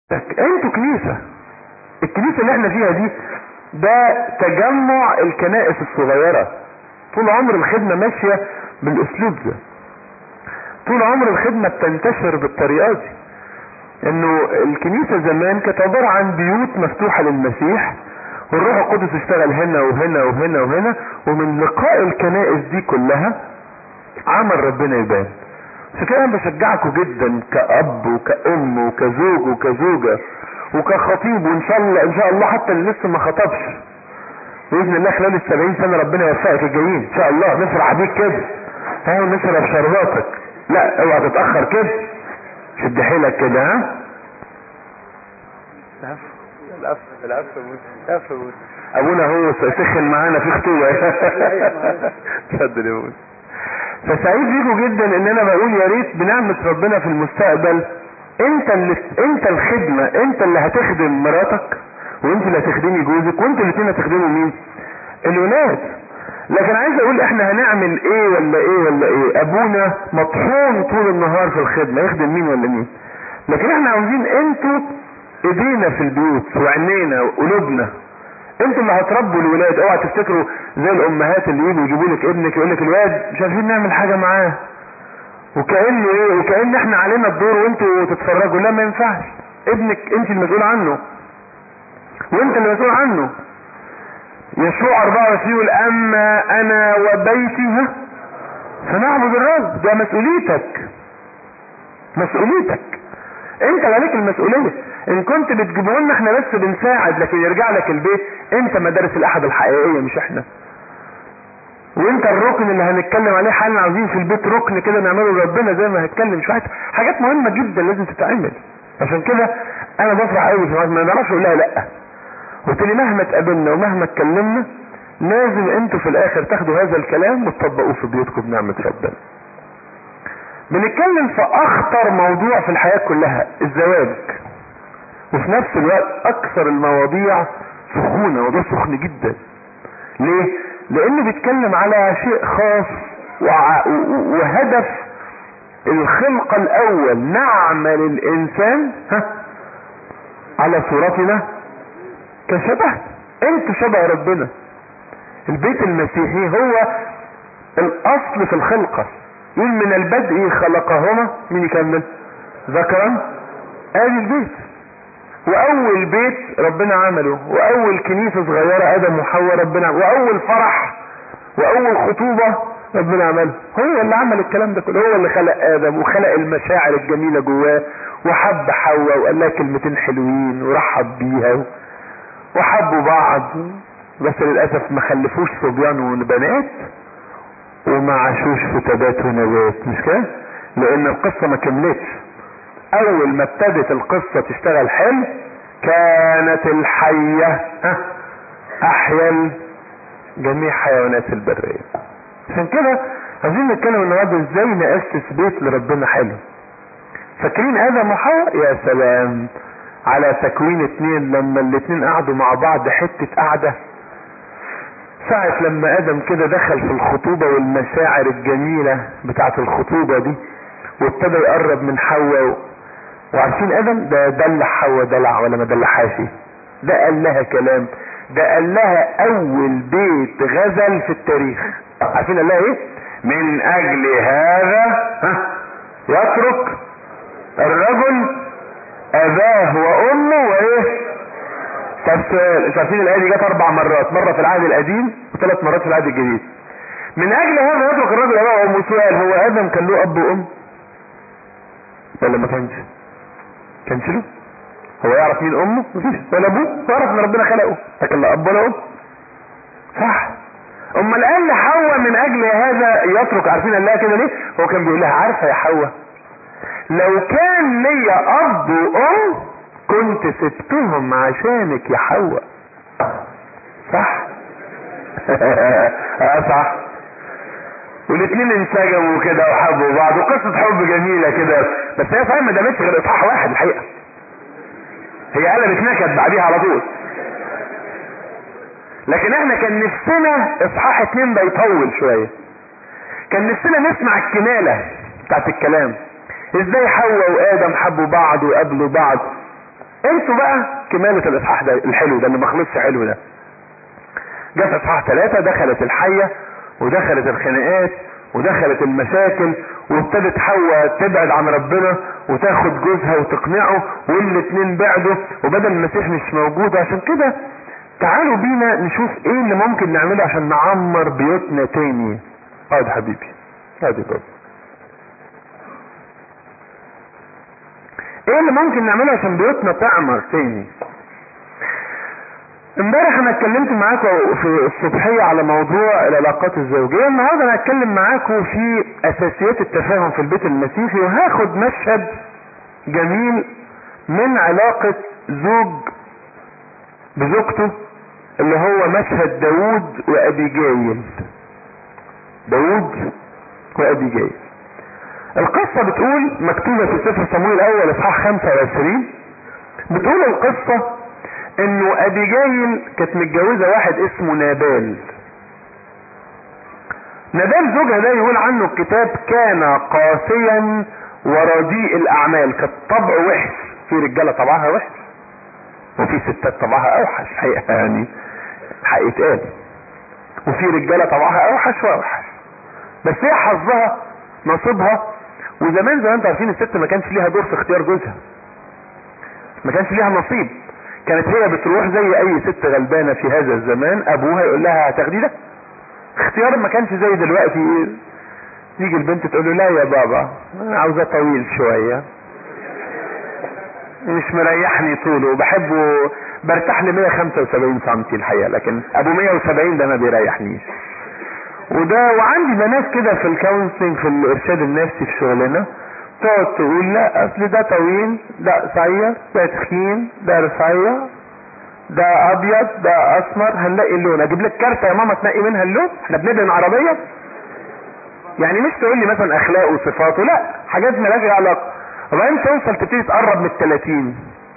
انتوا كنيسة الكنيسة اللي احنا فيها دي ده تجمع الكنائس الصغيرة طول عمر الخدمة ماشية بالاسلوب ده طول عمر الخدمة بتنتشر بالطريقة دي انه الكنيسة زمان كانت عبارة عن بيوت مفتوحة للمسيح والروح القدس اشتغل هنا وهنا وهنا وهنا ومن لقاء الكنائس دي كلها عمل ربنا يبان عشان كده انا بشجعكم جدا كأب وكأم وكزوج وكزوجة وكخطيب وان شاء الله ان شاء الله حتى اللي لسه ما خطبش باذن الله خلال السبعين سنة ربنا يوفقك الجايين ان شاء الله نفرح بيك كده ها ونشرب شرباتك لا اوعى تتأخر كده شد حيلك كده ها العفو العفو العفو ابونا هو سخن معانا في خطوبه اتفضل يا ابونا فسعيد بيكم جدا ان انا بقول يا ريت بنعمه ربنا في المستقبل انت اللي انت الخدمه انت اللي هتخدم مراتك وانت اللي هتخدمي جوزك وانتوا الاثنين هتخدموا مين الولاد لكن عايز اقول احنا هنعمل ايه ولا ايه ولا ايه ابونا مطحون طول النهار في الخدمه يخدم مين ولا مين لكن احنا عاوزين انتوا ايدينا في البيوت وعينينا وقلوبنا انتوا اللي هتربوا الولاد اوعى تفتكروا زي الامهات اللي يجوا يجيبوا لك ابنك يقول لك الواد مش عارفين نعمل حاجه معاه وكانه ايه وكان احنا علينا الدور وانتوا تتفرجوا لا ما ينفعش ابنك انت المسؤول عنه وانت اللي مسؤول عنه يشوع 24 يقول اما انا وبيتي ها فنعبد الرب ده مسؤوليتك مسؤوليتك انت عليك المسؤوليه ان كنت بتجيبه لنا احنا بس بنساعد لكن يرجع لك البيت انت مدارس الاحد الحقيقيه مش احنا وانت الركن اللي هنتكلم عليه حالا عاوزين في البيت ركن كده نعمله لربنا زي ما هتكلم شويه حاجات مهمه جدا لازم تتعمل عشان كده انا بفرح قوي في ما نعرفش اقول لها لا قلت لي مهما اتقابلنا ومهما اتكلمنا لازم انتوا في الاخر تاخدوا هذا الكلام وتطبقوه في بيوتكم بنعمه ربنا بنتكلم في اخطر موضوع في الحياه كلها الزواج وفي نفس الوقت اكثر المواضيع سخونة موضوع سخن جدا ليه لانه بيتكلم على شيء خاص وع... وهدف الخلقة الاول نعمل الانسان ها على صورتنا كشبه انتوا شبه ربنا البيت المسيحي هو الاصل في الخلقة يقول من البدء خلقهما مين يكمل ذكرا ادي البيت واول بيت ربنا عمله واول كنيسة صغيرة ادم وحواء ربنا عمله واول فرح واول خطوبة ربنا عمله هو اللي عمل الكلام ده كله هو اللي خلق ادم وخلق المشاعر الجميلة جواه وحب حواء وقال لها كلمتين حلوين ورحب بيها وحبوا بعض بس للاسف ما خلفوش صبيان وبنات وما عاشوش في تبات ونبات مش كده لان القصة ما كملتش اول ما ابتدت القصة تشتغل حلو كانت الحية احيا جميع حيوانات البرية عشان كده عايزين نتكلم النهارده ازاي نأسس بيت لربنا حلو فاكرين ادم وحواء يا سلام على تكوين اتنين لما الاتنين قعدوا مع بعض حتة قعدة ساعة لما ادم كده دخل في الخطوبة والمشاعر الجميلة بتاعت الخطوبة دي وابتدى يقرب من حواء وعارفين ادم ده دلع حواء دلع ولا ما دلعهاش ده قال لها كلام ده قال لها اول بيت غزل في التاريخ عارفين قال لها ايه من اجل هذا ها يترك الرجل اباه وامه وايه طب سؤال عارفين الايه دي جت اربع مرات مره في العهد القديم وثلاث مرات في العهد الجديد من اجل هذا يترك الرجل اباه وامه سؤال هو ادم كان له اب وام ولا ما كانش كانش له هو يعرف مين امه مفيش ولا ابوه يعرف ان ربنا خلقه لكن لا اب ولا ام صح امال قال لحواء من اجل هذا يترك عارفين قال لها كده ليه هو كان بيقول لها عارفه يا حواء لو كان ليا اب وام كنت سبتهم عشانك يا حواء صح اه صح والاثنين انسجموا كده وحبوا بعض وقصة حب جميلة كده بس هي فاهم ما دامتش غير اصحاح واحد الحقيقة هي قلبت نكد بعديها على طول لكن احنا كان نفسنا اصحاح اتنين ده يطول شوية كان نفسنا نسمع الكمالة بتاعت الكلام ازاي حواء وادم حبوا بعض وقابلوا بعض انتوا بقى كمالة الاصحاح ده الحلو ده اللي ما خلصش حلو ده جه في اصحاح ثلاثة دخلت الحية ودخلت الخناقات ودخلت المشاكل وابتدت حواء تبعد عن ربنا وتاخد جوزها وتقنعه والاتنين بعدوا وبدل المسيح مش موجود عشان كده تعالوا بينا نشوف ايه اللي ممكن نعمله عشان نعمر بيوتنا تاني اقعد حبيبي اقعد يا بابا ايه اللي ممكن نعمله عشان بيوتنا تعمر تاني امبارح انا اتكلمت معاكم في الصبحية على موضوع العلاقات الزوجية النهارده انا هتكلم معاكم في اساسيات التفاهم في البيت المسيحي وهاخد مشهد جميل من علاقة زوج بزوجته اللي هو مشهد داود وابيجايل داود وابيجايل القصة بتقول مكتوبة في سفر صمويل الاول اصحاح 25 بتقول القصة انه ابيجايل كانت متجوزة واحد اسمه نابال نابال زوجها ده يقول عنه الكتاب كان قاسيا ورديء الاعمال كانت طبعه وحش في رجالة طبعها وحش وفي ستات طبعها اوحش حقيقة يعني حق يتقال وفي رجالة طبعها اوحش واوحش بس هي حظها نصيبها وزمان زي ما انتم عارفين الست ما كانش ليها دور في اختيار جوزها ما كانش ليها نصيب كانت هي بتروح زي اي ست غلبانة في هذا الزمان ابوها يقول لها هتاخدي ده اختيار ما كانش زي دلوقتي يجي البنت تقول له لا يا بابا انا عاوزاه طويل شوية مش مريحني طوله وبحبه برتاح ل 175 سم الحقيقة لكن ابو 170 ده ما بيريحنيش وده وعندي بنات كده في الكونسلنج في الارشاد النفسي في شغلنا تقعد تقول لا اصل ده طويل ده قصير ده تخين ده رفيع ده ابيض ده اسمر هنلاقي اللون اجيب لك كارته يا ماما تنقي منها اللون احنا بندهن عربيه يعني مش تقول لي مثلا اخلاقه وصفاته لا حاجات مالهاش علاقه وبعدين توصل تبتدي تقرب من ال 30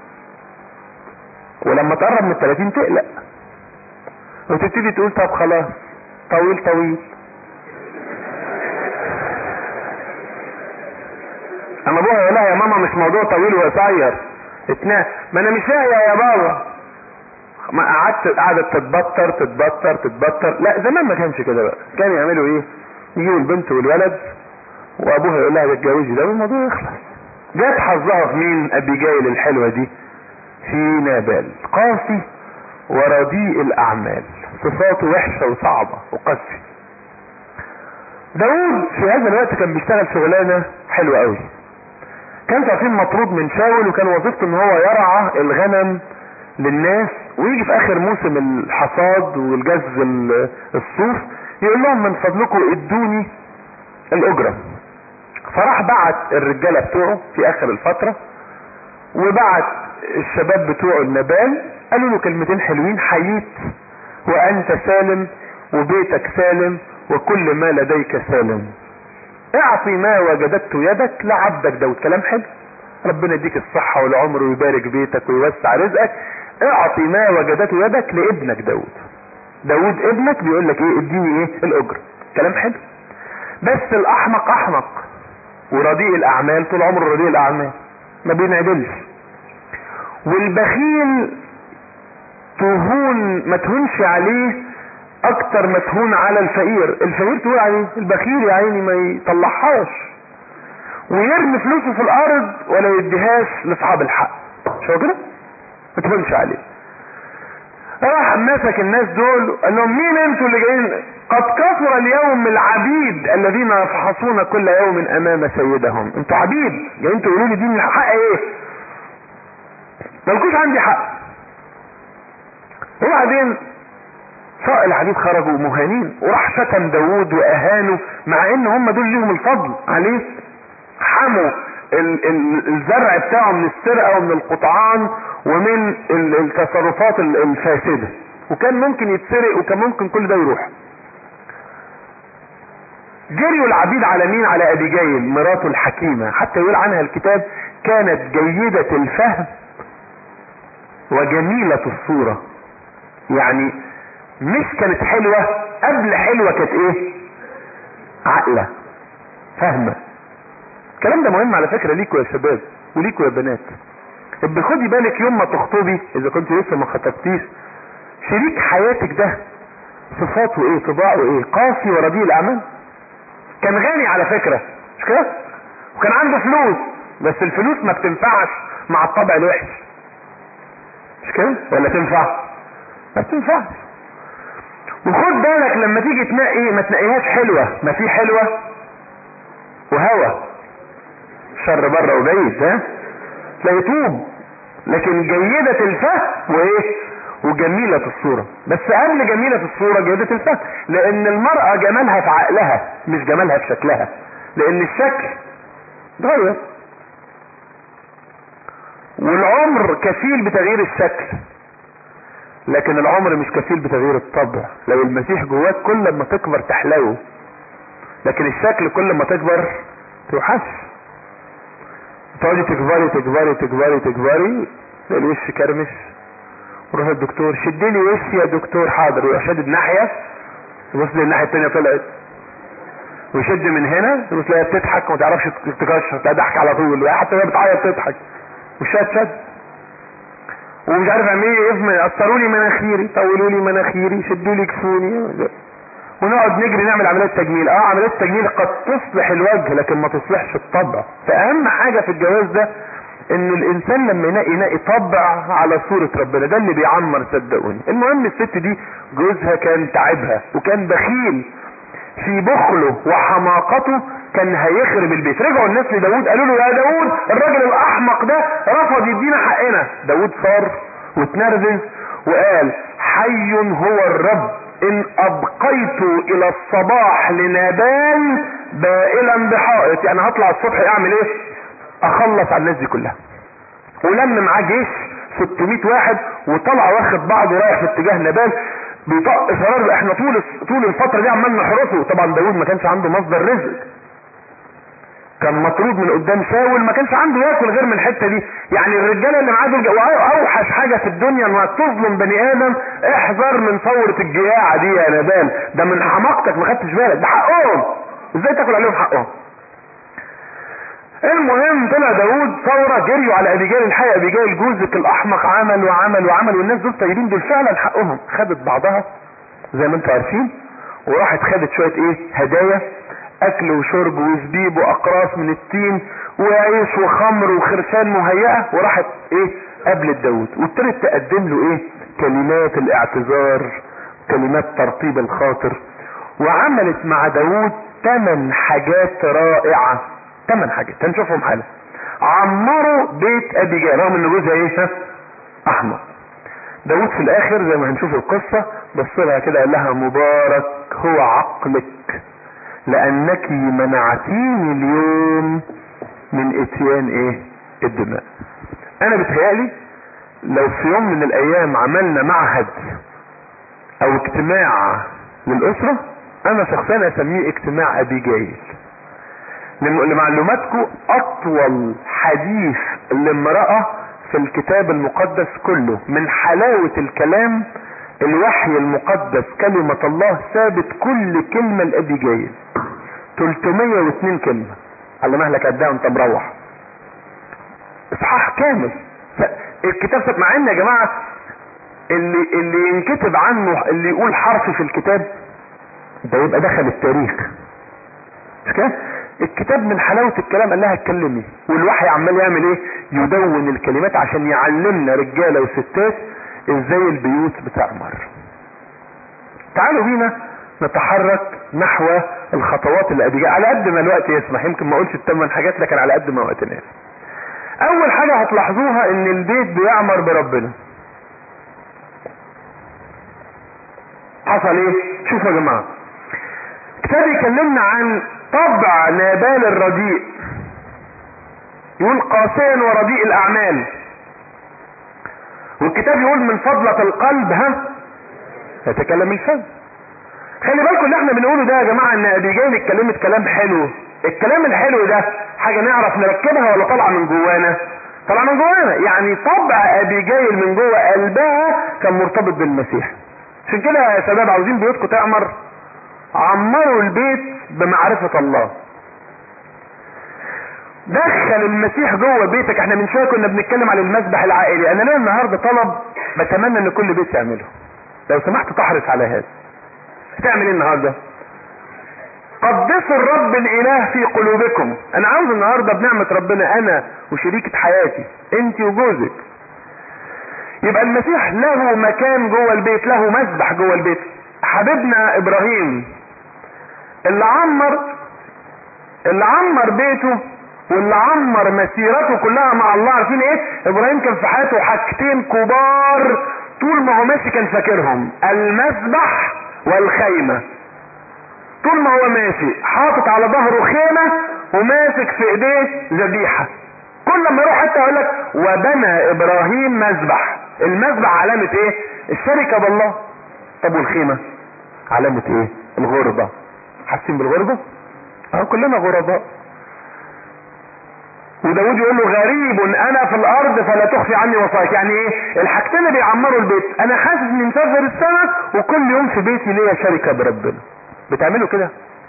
ولما تقرب من ال 30 تقلق وتبتدي تقول طب خلاص طويل طويل اما ابوها يقول لها يا ماما مش موضوع طويل وقصير اتنا ما انا مش لاقيه يا بابا ما قعدت قعدت تتبطر تتبطر تتبطر لا زمان ما كانش كده بقى كانوا يعملوا ايه يجيبوا البنت والولد وابوها يقول لها اتجوزي ده والموضوع يخلص جت حظها في مين ابيجايل الحلوه دي في نابال قاسي ورديء الاعمال صفاته وحشه وصعبه وقاسي داود في هذا الوقت كان بيشتغل شغلانه حلوه قوي كان عارفين مطرود من شاول وكان وظيفته ان هو يرعى الغنم للناس ويجي في اخر موسم الحصاد والجز الصوف يقول لهم من فضلكم ادوني الاجرة فراح بعت الرجالة بتوعه في اخر الفترة وبعت الشباب بتوعه النبال قالوا له كلمتين حلوين حييت وانت سالم وبيتك سالم وكل ما لديك سالم اعطي ما وجدته يدك لعبدك داود كلام حلو ربنا يديك الصحة والعمر ويبارك بيتك ويوسع رزقك اعطي ما وجدته يدك لابنك داود داود ابنك بيقول لك ايه اديني ايه الاجر كلام حلو بس الاحمق احمق ورديء الاعمال طول عمره رديء الاعمال ما بينعدلش والبخيل تهون ما تهونش عليه اكتر ما تهون على الفقير الفقير تقول عليه البخيل يا عيني ما يطلعهاش ويرمي فلوسه في الارض ولا يديهاش لاصحاب الحق مش هو كده ما تهونش عليه راح مسك الناس دول قال لهم مين انتوا اللي جايين قد كثر اليوم العبيد الذين يفحصون كل يوم امام سيدهم انتوا عبيد جايين تقولوا لي دين الحق ايه مالكوش عندي حق وبعدين سائل العبيد خرجوا مهانين وراح شتم داوود واهانه مع ان هم دول ليهم الفضل عليه حموا ال ال الزرع بتاعه من السرقه ومن القطعان ومن ال التصرفات الفاسده وكان ممكن يتسرق وكان ممكن كل ده يروح جريوا العبيد على مين على ابيجايل مراته الحكيمه حتى يقول عنها الكتاب كانت جيده الفهم وجميله الصوره يعني مش كانت حلوة قبل حلوة كانت ايه عقلة فاهمة الكلام ده مهم على فكرة ليكوا يا شباب وليكوا يا بنات ابقى خدي بالك يوم ما تخطبي اذا كنت لسه ما خطبتيش شريك حياتك ده صفاته ايه طباعه ايه قاسي ورديء الاعمال كان غني على فكرة مش كده وكان عنده فلوس بس الفلوس ما بتنفعش مع الطبع الوحش مش كده ولا تنفع ما بتنفعش وخد بالك لما تيجي تنقي ما تنقيهاش حلوة ما في حلوة وهوى شر بره وبعيد ها لا يتوب لكن جيدة الفهم وايه وجميلة الصورة بس قبل جميلة الصورة جيدة الفهم لان المرأة جمالها في عقلها مش جمالها في شكلها لان الشكل اتغير والعمر كفيل بتغيير الشكل لكن العمر مش كفيل بتغيير الطبع لو المسيح جواك كل ما تكبر تحلو لكن الشكل كل ما تكبر توحش تقعدي تكبري تكبري تكبري تكبري تلاقي الوش كرمش وروح الدكتور شد لي وشي يا دكتور حاضر ويروح شدد ناحيه يبص لي الناحيه الثانيه طلعت ويشد من هنا تبص تلاقيها بتضحك وما تعرفش تكشر تلاقي ضحك على طول حتى وهي بتعيط تضحك وشد شد ومش عارف اعمل ايه يفهم قصروا لي مناخيري طولوا لي مناخيري شدوا لي كفوني ونقعد نجري نعمل عمليات تجميل اه عمليات تجميل قد تصلح الوجه لكن ما تصلحش الطبع فاهم حاجه في الجواز ده ان الانسان لما يلاقي يلاقي طبع على صورة ربنا ده اللي بيعمر صدقوني المهم الست دي جوزها كان تعبها وكان بخيل في بخله وحماقته كان هيخرب البيت رجعوا الناس لداود قالوا له يا داود الراجل الاحمق ده رفض يدينا حقنا داود صار واتنرفز وقال حي هو الرب ان ابقيت الى الصباح لنابال بائلا بحائط يعني هطلع الصبح اعمل ايه اخلص على الناس دي كلها ولم معاه جيش 600 واحد وطلع واخد بعضه رايح في اتجاه نبال بيطق فرار احنا طول طول الفتره دي عمال نحرسه طبعا داوود ما كانش عنده مصدر رزق كان مطرود من قدام شاول ما كانش عنده ياكل غير من الحته دي يعني الرجاله اللي معاه دول اوحش حاجه في الدنيا انها تظلم بني ادم احذر من ثوره الجياعه دي يا نبال ده من حماقتك ما خدتش بالك ده حقهم ازاي تاكل عليهم حقهم المهم طلع داود ثورة جريوا على ابيجيل الحقيقة ابيجيل جوزك الاحمق عمل وعمل وعمل والناس دول طيبين دول فعلا حقهم خدت بعضها زي ما انتم عارفين وراحت خدت شوية ايه هدايا اكل وشرب وزبيب واقراص من التين وعيش وخمر وخرفان مهيئة وراحت ايه قابلت داود وابتدت تقدم له ايه كلمات الاعتذار كلمات ترطيب الخاطر وعملت مع داود ثمان حاجات رائعة ثمان حاجات هنشوفهم حالا عمروا بيت ابيجيل رغم ان جوزها ايه احمر داود في الاخر زي ما هنشوف القصة بص لها كده قال لها مبارك هو عقلك لانك منعتيني اليوم من اتيان ايه الدماء انا بتهيألي لو في يوم من الايام عملنا معهد او اجتماع للاسرة انا شخصيا اسميه اجتماع ابيجيل لمعلوماتكم اطول حديث لامرأة في الكتاب المقدس كله من حلاوة الكلام الوحي المقدس كلمة الله ثابت كل كلمة لأبيجيل 302 كلمة على مهلك قدها وانت مروح اصحاح كامل الكتاب ثابت مع ان يا جماعة اللي اللي ينكتب عنه اللي يقول حرف في الكتاب ده يبقى دخل التاريخ مش كده الكتاب من حلاوة الكلام قال لها اتكلمي والوحي عمال يعمل ايه يدون الكلمات عشان يعلمنا رجالة وستات ازاي البيوت بتعمر تعالوا بينا نتحرك نحو الخطوات اللي ادي على قد ما الوقت يسمح يمكن ما اقولش الثمان حاجات لكن على قد ما وقتنا يسمح اول حاجة هتلاحظوها ان البيت بيعمر بربنا حصل ايه شوفوا يا جماعة كتاب يكلمنا عن طبع نابال الرديء يقول قاسيا ورديء الاعمال والكتاب يقول من فضلة القلب ها يتكلم الفم خلي بالكم اللي احنا بنقوله ده يا جماعة ان ابيجيل اتكلمت كلام حلو الكلام الحلو ده حاجة نعرف نركبها ولا طالعة من جوانا طالعة من جوانا يعني طبع ابيجيل من جوه قلبها كان مرتبط بالمسيح عشان كده يا شباب عاوزين بيوتكم تعمر عمروا البيت بمعرفة الله دخل المسيح جوه بيتك احنا من شويه كنا بنتكلم على المسبح العائلي انا ليا النهارده طلب بتمنى ان كل بيت يعمله لو سمحت تحرص على هذا هتعمل ايه النهارده قدسوا الرب الاله في قلوبكم انا عاوز النهارده بنعمه ربنا انا وشريكه حياتي انت وجوزك يبقى المسيح له مكان جوه البيت له مسبح جوه البيت حبيبنا ابراهيم اللي عمر اللي عمر بيته واللي عمر مسيرته كلها مع الله عارفين ايه ابراهيم كان في حياته حاجتين كبار طول ما هو ماشي كان فاكرهم المسبح والخيمة طول ما هو ماشي حاطط على ظهره خيمة وماسك في ايديه ذبيحة كل ما يروح حتى يقول لك وبنى ابراهيم مذبح المذبح علامة ايه الشركة بالله طب والخيمة علامة ايه الغربة حاسين بالغربة اه كلنا غرباء وداود يقول له غريب انا في الارض فلا تخفي عني وصاياك يعني ايه الحاجتين اللي بيعمروا البيت انا حاسس اني مسافر السنة وكل يوم في بيتي ليا شركة بربنا بتعملوا كده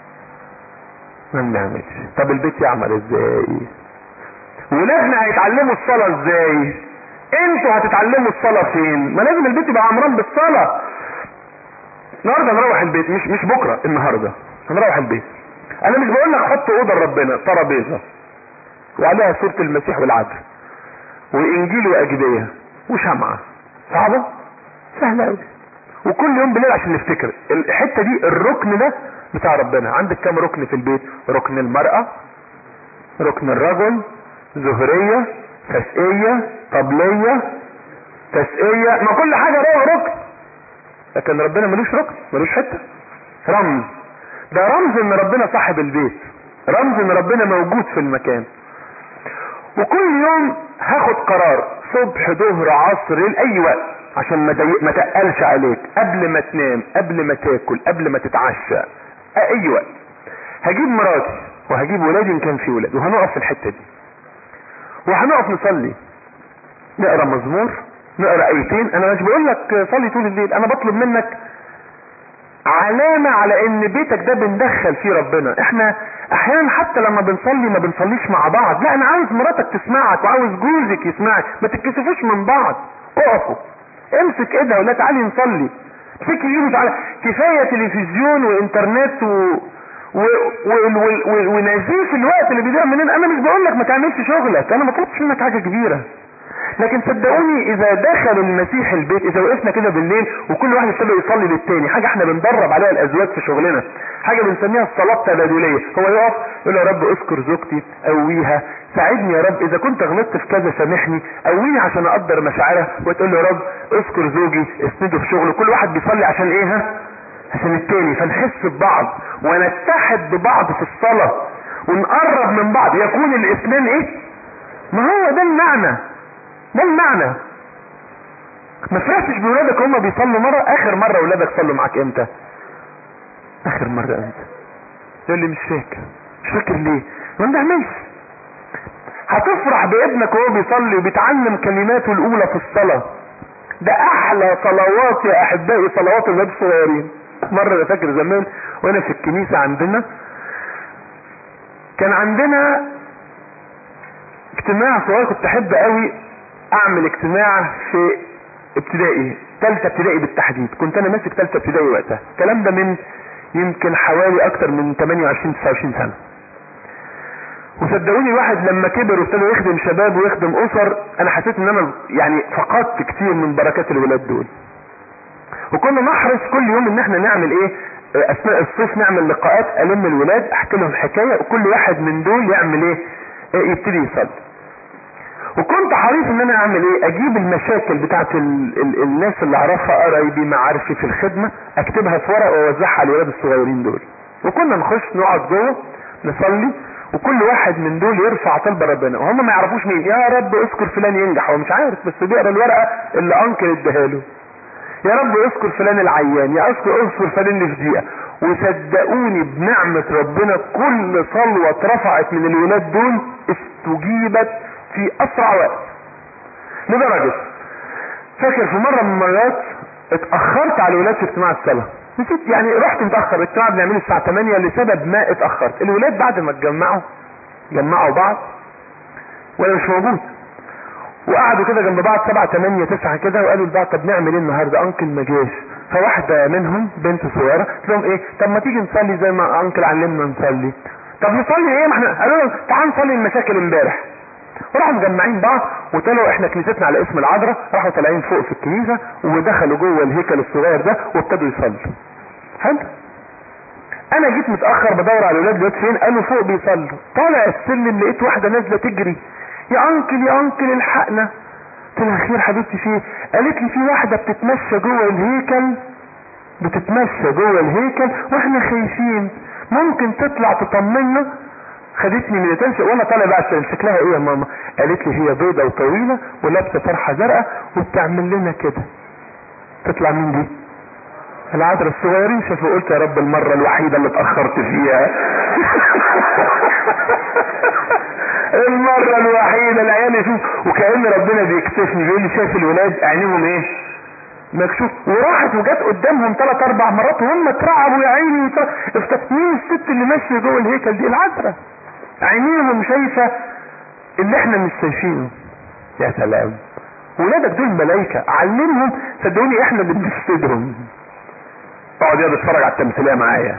ما بنعملش طب البيت يعمل ازاي ولادنا هيتعلموا الصلاة ازاي انتوا هتتعلموا الصلاة فين ما لازم البيت يبقى عمران بالصلاة النهارده هنروح البيت مش مش بكره النهارده هنروح البيت انا مش بقول لك حط اوضه لربنا ترابيزه وعليها صورة المسيح والعدل وانجيل واجبية وشمعة صعبة سهلة قوي وكل يوم بالليل عشان نفتكر الحتة دي الركن ده بتاع ربنا عندك كام ركن في البيت ركن المرأة ركن الرجل زهرية تسقية طبلية تسقية ما كل حاجة لها ركن لكن ربنا ملوش ركن ملوش حتة رمز ده رمز ان ربنا صاحب البيت رمز ان ربنا موجود في المكان وكل يوم هاخد قرار صبح ظهر عصر لاي وقت عشان ما ضايق- ما تقلش عليك قبل ما تنام قبل ما تاكل قبل ما تتعشى اي وقت هجيب مراتي وهجيب ولادي ان كان في ولاد وهنقف في الحته دي وهنقف نصلي نقرا مزمور نقرا ايتين انا مش بقول لك صلي طول الليل انا بطلب منك علامة على ان بيتك ده بندخل فيه ربنا احنا احيانا حتى لما بنصلي ما بنصليش مع بعض لا انا عاوز مراتك تسمعك وعاوز جوزك يسمعك ما تتكسفوش من بعض اقفوا امسك ايدها ولا تعالي نصلي امسكي ايده تعالى كفاية تلفزيون وانترنت و و و و و ونزيف الوقت اللي بيضيع مننا انا مش بقول لك ما تعملش شغلك انا ما طلبتش منك حاجه كبيره لكن صدقوني اذا دخل المسيح البيت اذا وقفنا كده بالليل وكل واحد ابتدى يصلي للتاني حاجه احنا بندرب عليها الازواج في شغلنا حاجه بنسميها الصلاه التبادليه هو يقف يقول يا رب اذكر زوجتي قويها ساعدني يا رب اذا كنت غلطت في كذا سامحني قويني عشان اقدر مشاعرها وتقول له يا رب اذكر زوجي اسنده في شغله كل واحد بيصلي عشان ايه ها عشان التاني فنحس ببعض ونتحد ببعض في الصلاه ونقرب من بعض يكون الاثنين ايه ما هو ده المعنى ده المعنى ما فرحتش بولادك هما بيصلوا مرة اخر مرة ولادك صلوا معاك امتى اخر مرة امتى يقول لي مش فاكر مش فاكر ليه ما بنعملش هتفرح بابنك وهو بيصلي وبيتعلم كلماته الاولى في الصلاة ده احلى صلوات يا احبائي صلوات الولاد الصغيرين مرة انا فاكر زمان وانا في الكنيسة عندنا كان عندنا اجتماع صغير كنت احب قوي اعمل اجتماع في ابتدائي ثالثه ابتدائي بالتحديد كنت انا ماسك ثالثه ابتدائي وقتها الكلام ده من يمكن حوالي اكتر من 28 29 سنه وصدقوني الواحد لما كبر وابتدى يخدم شباب ويخدم اسر انا حسيت ان انا يعني فقدت كتير من بركات الولاد دول وكنا نحرص كل يوم ان احنا نعمل ايه اثناء الصيف نعمل لقاءات الم الولاد احكي لهم حكايه وكل واحد من دول يعمل ايه إيه، يبتدي يصلي وكنت حريص ان انا اعمل ايه اجيب المشاكل بتاعت ال ال الناس اللي اعرفها قرايبي معارفي في الخدمة اكتبها في ورق واوزعها على الولاد الصغيرين دول وكنا نخش نقعد جوه نصلي وكل واحد من دول يرفع طلب ربنا وهم ما يعرفوش مين يا رب اذكر فلان ينجح هو مش عارف بس بيقرا الورقه اللي انكل اداها له يا رب اذكر فلان العيان يا اذكر اذكر فلان اللي في دقيقه وصدقوني بنعمة ربنا كل صلوة اترفعت من الولاد دول استجيبت في اسرع وقت لدرجة فاكر في مرة من المرات اتأخرت على الولاد في اجتماع الصلاة نسيت يعني رحت متأخر الاجتماع بنعمله الساعة 8 لسبب ما اتأخرت الولاد بعد ما اتجمعوا جمعوا بعض ولا مش موجود وقعدوا كده جنب بعض سبعة تمانية تسعة كده وقالوا لبعض طب نعمل ايه النهارده انكل ما جاش فواحدة منهم بنت صغيرة قالت لهم ايه طب ما تيجي نصلي زي ما انكل علمنا نصلي طب نصلي ايه ما احنا قالوا لهم تعال نصلي المشاكل امبارح وراحوا مجمعين بعض وطلعوا احنا كنيستنا على اسم العذراء راحوا طالعين فوق في الكنيسة ودخلوا جوه الهيكل الصغير ده وابتدوا يصلوا حلو انا جيت متاخر بدور على الاولاد دلوقتي فين قالوا فوق بيصلوا طالع السلم لقيت واحده نازله تجري يا انكل يا انكل الحقنا قلت لها خير حبيبتي في ايه قالت لي في واحده بتتمشى جوه الهيكل بتتمشى جوه الهيكل واحنا خايفين ممكن تطلع تطمنا خدتني من التنشئ وانا طالع بقى عشان شكلها ايه يا ماما قالت لي هي بيضة وطويلة ولابسة طرحة زرقاء وبتعمل لنا كده تطلع مين دي العذراء الصغيرين شافوا قلت يا رب المرة الوحيدة اللي اتأخرت فيها المرة الوحيدة العيال يشوف وكأن ربنا بيكتفني بيقول لي شايف الولاد عينيهم ايه مكشوف وراحت وجت قدامهم ثلاث اربع مرات وهم اترعبوا يا عيني افتكرت مين الست اللي ماشيه جوه الهيكل دي العذراء عينيهم شايفه اللي احنا مش شايفينه يا سلام ولادك دول ملايكه علمهم صدقوني احنا اللي بنفسدهم اقعد يلا اتفرج على التمثيليه معايا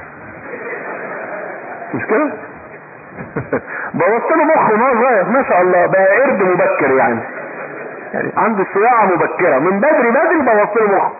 مش كده بوظت له مخه وهو صغير ما شاء الله بقى قرد مبكر يعني يعني عنده صياعه مبكره من بدري بدري بوظت له مخه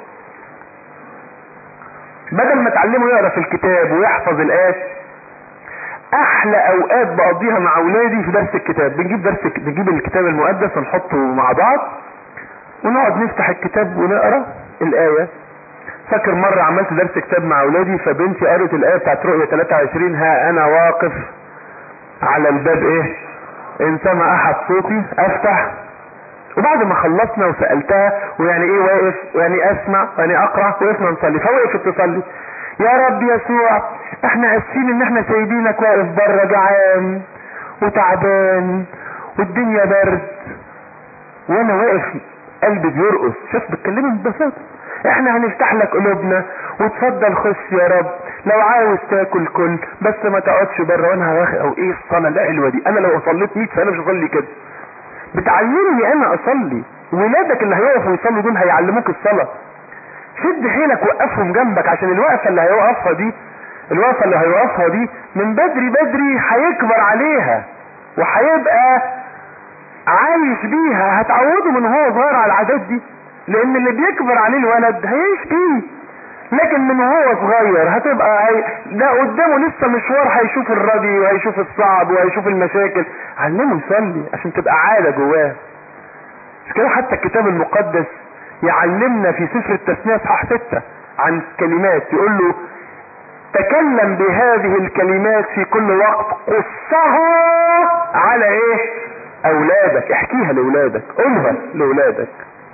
بدل ما تعلمه يقرا في الكتاب ويحفظ الايات احلى اوقات بقضيها مع اولادي في درس الكتاب بنجيب درس بنجيب الكتاب المقدس ونحطه مع بعض ونقعد نفتح الكتاب ونقرا الايه فاكر مرة عملت درس كتاب مع اولادي فبنتي قرت الايه بتاعت رؤية 23 ها انا واقف على الباب ايه ان سمع احد صوتي افتح وبعد ما خلصنا وسألتها ويعني ايه واقف ويعني اسمع ويعني اقرأ وقفنا نصلي فوقفت تصلي يا رب يسوع احنا اسفين ان احنا سايبينك واقف بره جعان وتعبان والدنيا برد وانا واقف قلبي بيرقص شوف بتكلمي ببساطة احنا هنفتح لك قلوبنا وتفضل خش يا رب لو عاوز تاكل كل بس ما تقعدش بره وانا هواخد او ايه الصلاه الحلوه دي انا لو صليت 100 سنه مش هصلي كده بتعلمني انا اصلي ولادك اللي هيقفوا يصلوا دول هيعلموك الصلاه شد حيلك وقفهم جنبك عشان الوقفه اللي هيوقفها دي الوقفه اللي هيوقفها دي من بدري بدري هيكبر عليها وهيبقى عايش بيها هتعوده من هو صغير على العادات دي لان اللي بيكبر عليه الولد هيعيش بيه لكن من هو صغير هتبقى هي... ده قدامه لسه مشوار هيشوف الردي وهيشوف الصعب وهيشوف المشاكل علمه يصلي عشان تبقى عادة جواه مش كده حتى الكتاب المقدس يعلمنا في سفر التثنية اصحاح ستة عن كلمات يقول له تكلم بهذه الكلمات في كل وقت قصها على ايه اولادك احكيها لاولادك قولها لاولادك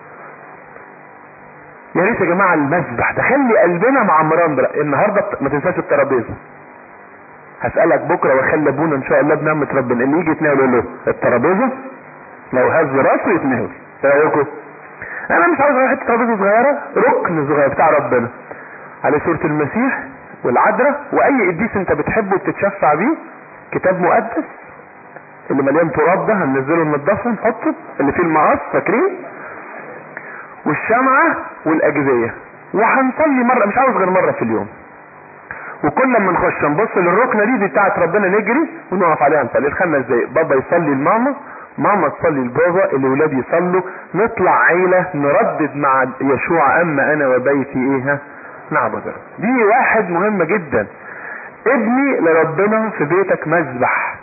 يا ريت يا جماعه المسبح ده خلي قلبنا مع مرام النهارده ما تنساش الترابيزه هسألك بكرة واخلي ابونا ان شاء الله بنعمة ربنا اللي يجي يتناول له الترابيزة لو هز راسه يتناول ايه رايكم؟ انا مش عاوز حته ترابيزة صغيرة ركن صغير بتاع ربنا على سورة المسيح والعذراء واي قديس انت بتحبه وبتتشفع بيه كتاب مقدس اللي مليان تراب ده هننزله ننضفه نحطه اللي فيه المقص فاكرين والشمعة والاجزية وهنصلي مرة مش عاوز غير مرة في اليوم وكل ما نخش نبص للركنة دي دي بتاعت ربنا نجري ونقف عليها نصلي الخمس دقايق بابا يصلي لماما ماما تصلي لبابا الولاد يصلوا نطلع عيلة نردد مع يشوع اما انا وبيتي ايه ها نعبد دي واحد مهمة جدا ابني لربنا في بيتك مذبح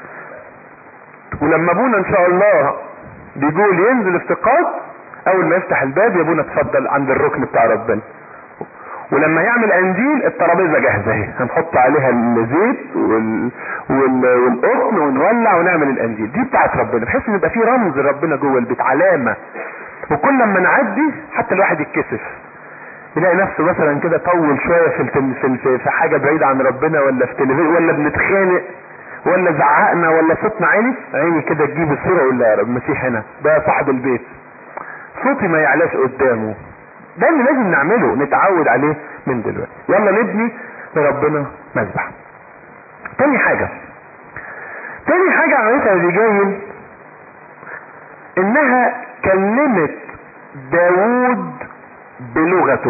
ولما ابونا ان شاء الله بيقول ينزل افتقاد اول ما يفتح الباب يا ابونا اتفضل عند الركن بتاع ربنا ولما يعمل قنديل الترابيزه جاهزه اهي هنحط عليها الزيت وال... وال... والقطن ونولع ونعمل القنديل دي بتاعت ربنا بحيث ان يبقى في رمز ربنا جوه البيت علامه وكل لما نعدي حتى الواحد يتكسف يلاقي نفسه مثلا كده طول شويه في التل... في, في في حاجه بعيده عن ربنا ولا في تلفزيون ولا بنتخانق ولا زعقنا ولا صوتنا عالي عيني كده تجيب الصوره ولا يا رب المسيح هنا ده صاحب البيت صوتي ما يعلاش قدامه ده اللي لازم نعمله نتعود عليه من دلوقتي يلا نبني لربنا مذبح تاني حاجة تاني حاجة عملتها ابيجايل انها كلمت داوود بلغته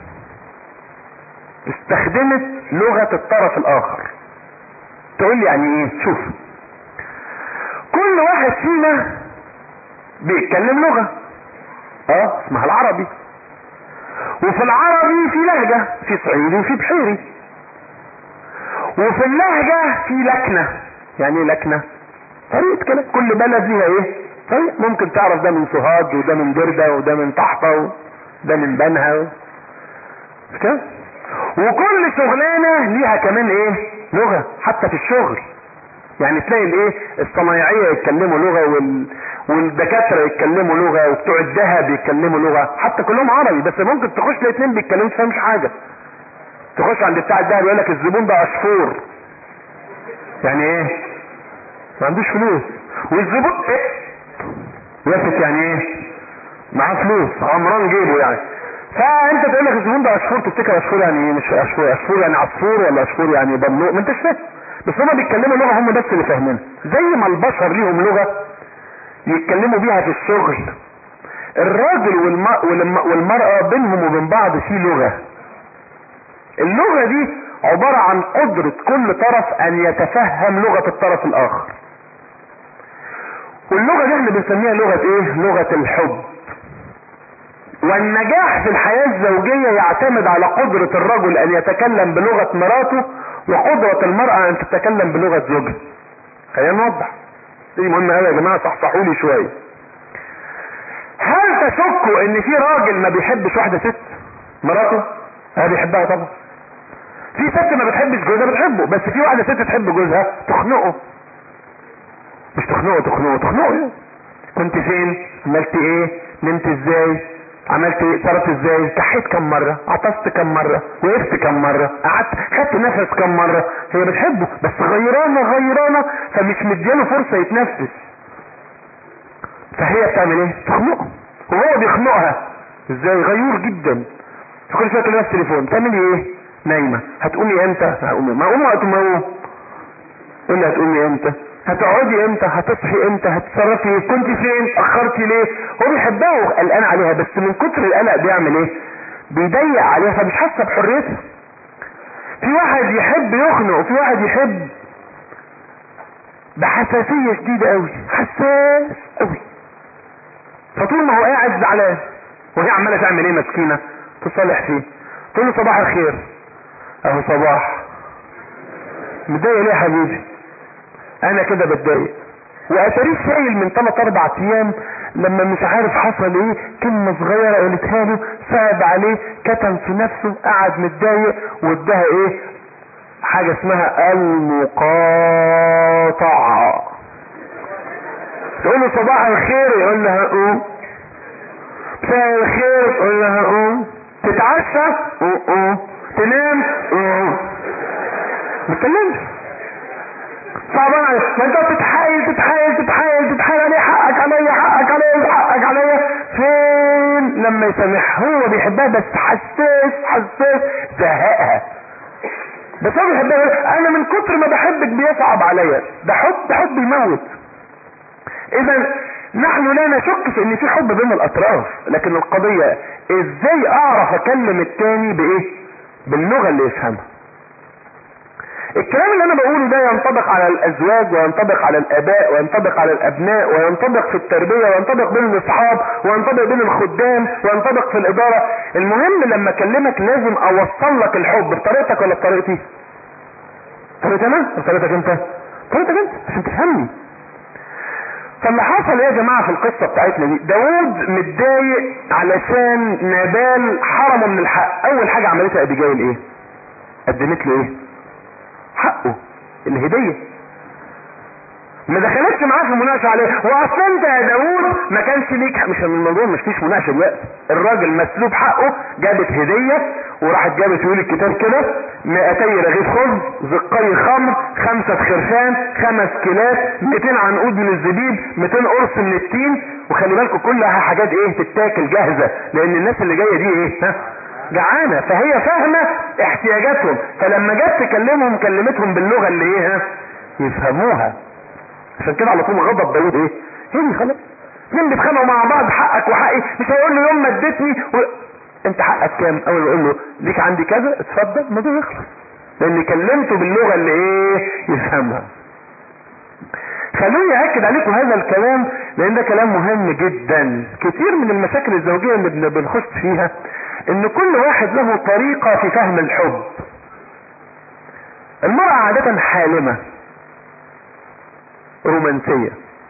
استخدمت لغة الطرف الاخر تقول لي يعني ايه شوف كل واحد فينا بيتكلم لغة اه اسمها العربي وفي العربي في لهجة في صعيدي وفي بحيري وفي اللهجة في لكنة يعني ايه لكنة طريقة كلام كل بلد ليها ايه طيب ممكن تعرف ده من سوهاج وده من دردة وده من طحطة وده من بنها و... مش كده وكل شغلانة ليها كمان ايه لغة حتى في الشغل يعني تلاقي الايه الصنايعية يتكلموا لغة وال... والدكاترة يتكلموا لغة وبتوع الذهب يتكلموا لغة حتى كلهم عربي بس ممكن تخش الاثنين بيتكلموا تفهمش حاجة تخش عند بتاع الذهب يقول لك الزبون ده عصفور يعني ايه ما عندوش فلوس والزبون ايه يافت يعني ايه معاه فلوس عمران جيبه يعني فانت تقول لك الزبون ده عصفور تفتكر عصفور يعني ايه مش عصفور عصفور يعني عصفور ولا عصفور يعني بلوق ما انتش فاهم بس هما بيتكلموا لغه هم بس اللي فاهمينها زي ما البشر ليهم لغه يتكلموا بيها في الشغل الراجل والم- والمرأة بينهم وبين بعض في لغة اللغة دي عبارة عن قدرة كل طرف ان يتفهم لغة الطرف الاخر واللغة دي احنا بنسميها لغة ايه لغة الحب والنجاح في الحياة الزوجية يعتمد على قدرة الرجل ان يتكلم بلغة مراته وقدرة المرأة ان تتكلم بلغة زوجها خلينا نوضح دي مهمة قوي يا جماعة صحصحوا لي شوية هل تشكوا ان في راجل ما بيحبش واحدة ست مراته ها بيحبها طبعا في ست ما بتحبش جوزها بتحبه بس في واحدة ست تحب جوزها تخنقه مش تخنقه تخنقه تخنقه كنت فين عملت ايه نمت ازاي عملت ايه صرفت ازاي كحيت كم مرة عطست كم مرة وقفت كم مرة قعدت خدت نفس كم مرة هي بتحبه بس غيرانة غيرانة فمش مدياله فرصة يتنفس فهي بتعمل ايه تخنقه وهو بيخنقها ازاي غيور جدا فكل شويه تكلمها في التليفون تعملي ايه نايمه هتقومي امتى هقوم ما اقوم وقت ما اقوم قول لي هتقومي امتى هتقعدي امتى هتصحي امتى هتتصرفي ايه كنت فين اخرتي ليه هو بيحبها وقلقان عليها بس من كتر القلق بيعمل ايه بيضيق عليها فمش حاسه بحريتها في واحد يحب يخنق وفي واحد يحب بحساسيه شديده قوي حساس قوي فطول ما هو قاعد زعلان وهي عماله تعمل ايه مسكينه تصالح فيه تقول له صباح الخير اهو صباح متضايق ليه يا حبيبي انا كده بتضايق واتاريه شايل من ثلاث اربع ايام لما مش عارف حصل ايه كلمه صغيره قالتها له صعب عليه كتم في نفسه قعد متضايق واداها ايه حاجه اسمها المقاطعه تقول له صباح الخير يقول لها قوم مساء الخير تقول لها قوم تتعشى قوم تنام قوم ما تتكلمش صعبان عليك ما انت تتحايل تتحايل تتحايل تتحايل عليه حقك عليا حقك عليا حقك عليا فين لما يسامح هو بيحبها بس حساس حساس زهقها بس هو بيحبها انا من كتر ما بحبك بيصعب عليا ده حب ده حب يموت اذا نحن لا نشك في ان في حب بين الاطراف لكن القضية ازاي اعرف اكلم التاني بايه باللغة اللي يفهمها الكلام اللي انا بقوله ده ينطبق على الازواج وينطبق على الاباء وينطبق على الابناء وينطبق في التربية وينطبق بين الاصحاب وينطبق بين الخدام وينطبق في الادارة المهم لما اكلمك لازم اوصل لك الحب بطريقتك ولا بطريقتي طريقتي انا ولا طريقتك انت طريقتك انت عشان تفهمني فاللي حصل ايه يا جماعة في القصة بتاعتنا دي داود متضايق علشان نابال حرمه من الحق اول حاجة عملتها ابيجايل ايه قدمت له ايه حقه الهدية ما دخلتش معاه في مناقشه عليه واصلا انت يا داوود ما كانش ليك حق. مش الموضوع مش فيش مناقشه دلوقتي الراجل مسلوب حقه جابت هديه وراحت جابت يقول الكتاب كده 200 رغيف خبز زقي خمر خمسة خرفان خمس كيلات 200 عنقود من الزبيب 200 قرص من التين وخلي بالكم كلها حاجات ايه تتاكل جاهزة لان الناس اللي جاية دي ايه ها جعانة فهي فاهمة احتياجاتهم فلما جت تكلمهم كلمتهم باللغة اللي ايه ها يفهموها عشان كده على طول غضب داود ايه هدي خلاص اتنين بيتخانقوا مع بعض حقك وحقي مش هيقول له يوم ما اديتني و... انت حقك كام اول ما يقول له ليك عندي كذا اتفضل الموضوع يخلص لان كلمته باللغه اللي ايه يفهمها خلوني اكد عليكم هذا الكلام لان ده كلام مهم جدا كتير من المشاكل الزوجيه اللي بن- بنخش فيها ان كل واحد له طريقه في فهم الحب المراه عاده حالمه رومانسيه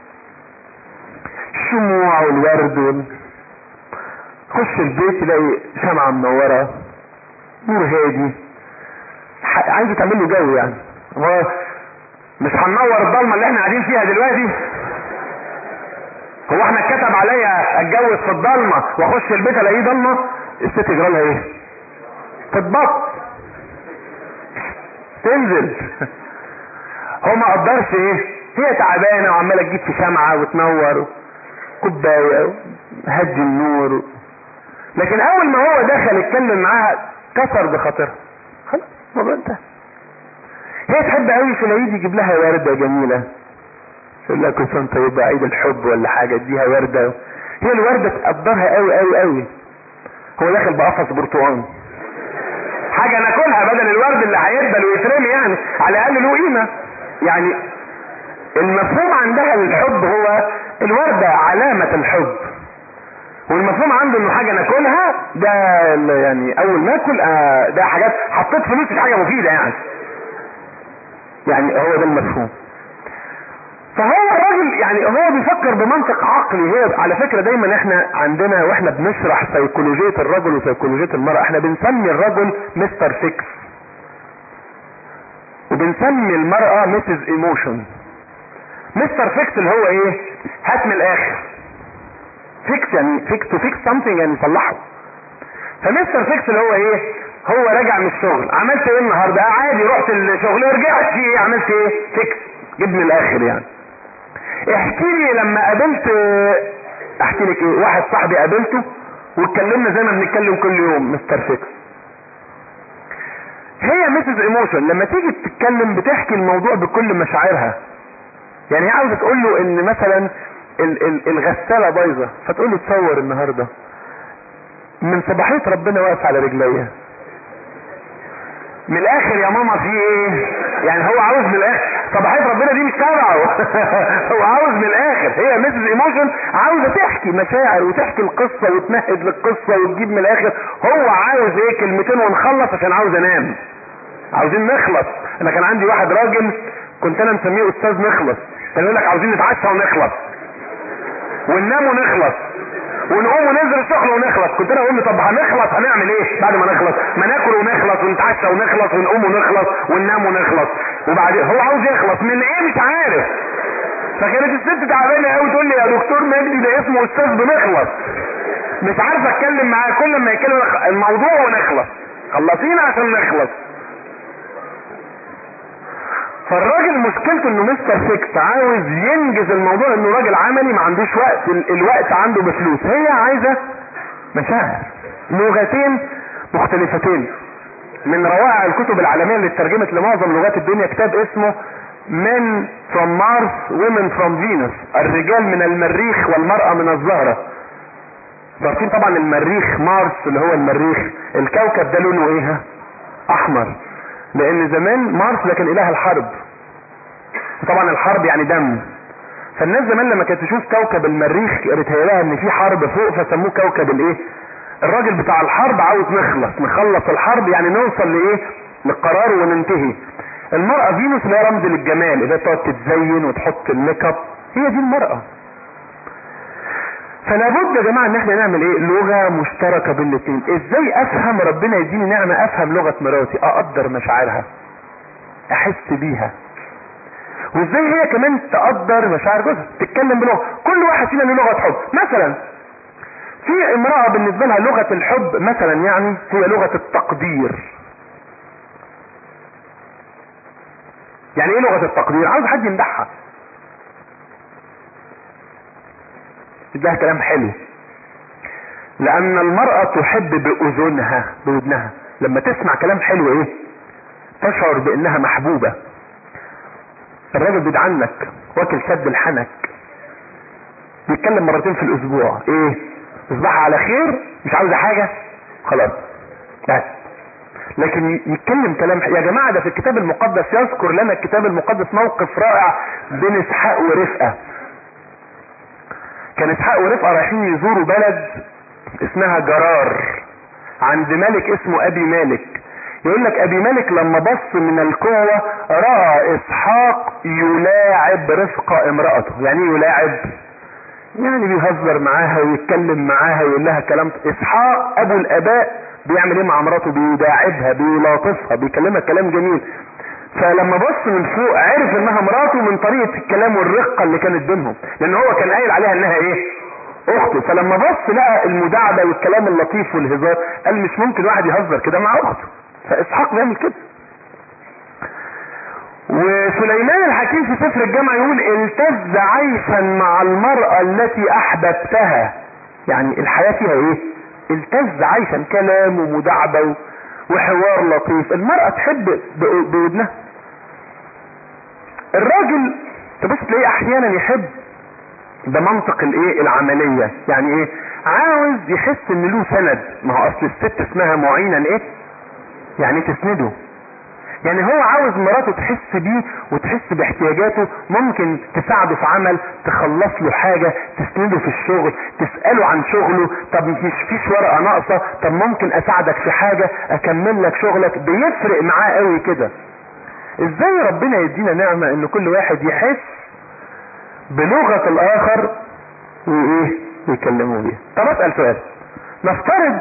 الشموع والورد وال... خش البيت يلاقي شمعة منورة نور هادي ح- عايزة تعمل له جو يعني هو مش هننور الضلمة اللي احنا قاعدين فيها دلوقتي هو احنا اتكتب عليا اتجوز في الضلمة واخش البيت الاقيه ضلمة الست يجرى لها ايه تتبط تنزل هو ما قدرش ايه هي تعبانة وعمالة تجيب في شمعة وتنور كوباية هدي النور لكن اول ما هو دخل اتكلم معاها كسر بخاطرها خلاص الموضوع انتهى هي تحب قوي في العيد يجيب لها ورده جميله تقول لها كل سنه وأنت طيبه عيد الحب ولا حاجه اديها ورده هي الورده تقدرها قوي قوي قوي هو داخل بقفص برتقال حاجه ناكلها بدل الورد اللي هيدبل ويترمي يعني على الاقل له قيمه يعني المفهوم عندها للحب هو الوردة علامة الحب والمفهوم عنده انه حاجة ناكلها ده ال- يعني اول ما اكل آه، ده حاجات حطيت فلوس في حاجة مفيدة يعني يعني هو ده المفهوم فهو الراجل يعني هو بيفكر بمنطق عقلي هي على فكرة دايما احنا عندنا واحنا بنشرح سيكولوجية الرجل وسيكولوجية المرأة احنا بنسمي الرجل مستر فيكس وبنسمي المرأة مسز ايموشن مستر فيكس اللي هو ايه هات من الاخر فيكس يعني فيكس تو فيكس سمثينج يعني يصلحه فمستر فيكس اللي هو ايه هو راجع من الشغل عملت ايه النهارده آه عادي رحت الشغل ورجعت في ايه عملت ايه فيكس جيب من الاخر يعني احكي لي لما قابلت احكي لك ايه واحد صاحبي قابلته واتكلمنا زي ما بنتكلم كل يوم مستر فيكس هي مسز ايموشن لما تيجي تتكلم بتحكي الموضوع بكل مشاعرها يعني هي عاوزه تقول له ان مثلا ال- ال- الغساله بايظه فتقول له تصور النهارده من صباحيه ربنا واقف على رجليا من الاخر يا ماما في ايه يعني هو عاوز من الاخر صباحيه ربنا دي مش تبعه هو عاوز من الاخر هي مسز ايموشن عاوزه تحكي مشاعر وتحكي القصه وتمهد للقصه وتجيب من الاخر هو عاوز ايه كلمتين ونخلص عشان عاوز انام عاوزين نخلص انا كان عندي واحد راجل كنت انا مسميه استاذ نخلص كان يقول لك عاوزين نتعشى ونخلص وننام ونخلص ونقوم وننزل الشغل ونخلص كنت انا اقول له طب هنخلص هنعمل ايه بعد ما نخلص ما ناكل ونخلص ونتعشى ونخلص ونقوم ونخلص وننام ونخلص وبعدين هو عاوز يخلص من ايه مش عارف فكانت الست تعبانه قوي تقول لي يا دكتور مجدي ده اسمه استاذ بنخلص مش عارف اتكلم معاه كل ما يتكلم الموضوع ونخلص خلصينا عشان نخلص فالراجل مشكلته انه مستر فيكس عاوز ينجز الموضوع انه راجل عملي ما عندوش وقت ال- الوقت عنده بفلوس هي عايزه مشاعر لغتين مختلفتين من روائع الكتب العالميه اللي اترجمت لمعظم لغات الدنيا كتاب اسمه Men from Mars Women from Venus الرجال من المريخ والمرأة من الزهرة عارفين طبعا المريخ مارس اللي هو المريخ الكوكب ده لونه ايه ها؟ احمر لان زمان مارس ده كان اله الحرب وطبعا الحرب يعني دم فالناس زمان لما كانت تشوف كوكب المريخ بتهيألها ان في حرب فوق فسموه كوكب الايه الراجل بتاع الحرب عاوز نخلص نخلص الحرب يعني نوصل لايه للقرار وننتهي المرأة فينوس اللي هي رمز للجمال اللي هي تقعد تتزين وتحط الميك اب هي دي المرأة فلا بد يا جماعه ان احنا نعمل ايه لغه مشتركه بين الاثنين ازاي افهم ربنا يديني نعمه افهم لغه مراتي اقدر مشاعرها احس بيها وازاي هي كمان تقدر مشاعر جوزها تتكلم بلغه كل واحد فينا له لغه حب مثلا في امراه بالنسبه لها لغه الحب مثلا يعني هي لغه التقدير يعني ايه لغه التقدير عاوز حد يمدحها ده كلام حلو لان المرأة تحب باذنها بودنها لما تسمع كلام حلو ايه تشعر بانها محبوبة الراجل بيدعنك واكل سد الحنك بيتكلم مرتين في الاسبوع ايه تصبح على خير مش عاوزه حاجه خلاص بس لكن يتكلم كلام يا جماعه ده في الكتاب المقدس يذكر لنا الكتاب المقدس موقف رائع بين اسحاق ورفقه كان اسحاق ورفقه رايحين يزوروا بلد اسمها جرار عند ملك اسمه ابي مالك يقول لك ابي مالك لما بص من القوة راى اسحاق يلاعب رفقة امرأته يعني ايه يلاعب يعني بيهزر معاها ويتكلم معاها ويقول لها كلام اسحاق ابو الاباء بيعمل ايه مع مراته بيداعبها بيلاطفها بيكلمها كلام جميل فلما بص من فوق عرف انها مراته من طريقة الكلام والرقة اللي كانت بينهم لان هو كان قايل عليها انها ايه اخته فلما بص لقى المداعبة والكلام اللطيف والهزار قال مش ممكن واحد يهزر كده مع اخته فاسحاق بيعمل كده وسليمان الحكيم في سفر الجامعة يقول التز عيشا مع المرأة التي احببتها يعني الحياة فيها ايه التز عيشا كلام ومداعبة وحوار لطيف المرأة تحب بودنها الراجل تبص تلاقيه احيانا يحب ده منطق الايه العملية يعني ايه عاوز يحس ان له سند ما هو اصل الست اسمها معينا ايه يعني تسنده يعني هو عاوز مراته تحس بيه وتحس باحتياجاته ممكن تساعده في عمل تخلص له حاجة تسنده في الشغل تسأله عن شغله طب مش فيش ورقة ناقصة طب ممكن اساعدك في حاجة اكمل لك شغلك بيفرق معاه قوي كده ازاي ربنا يدينا نعمة ان كل واحد يحس بلغة الاخر وايه يكلموا بيها طب اسأل سؤال نفترض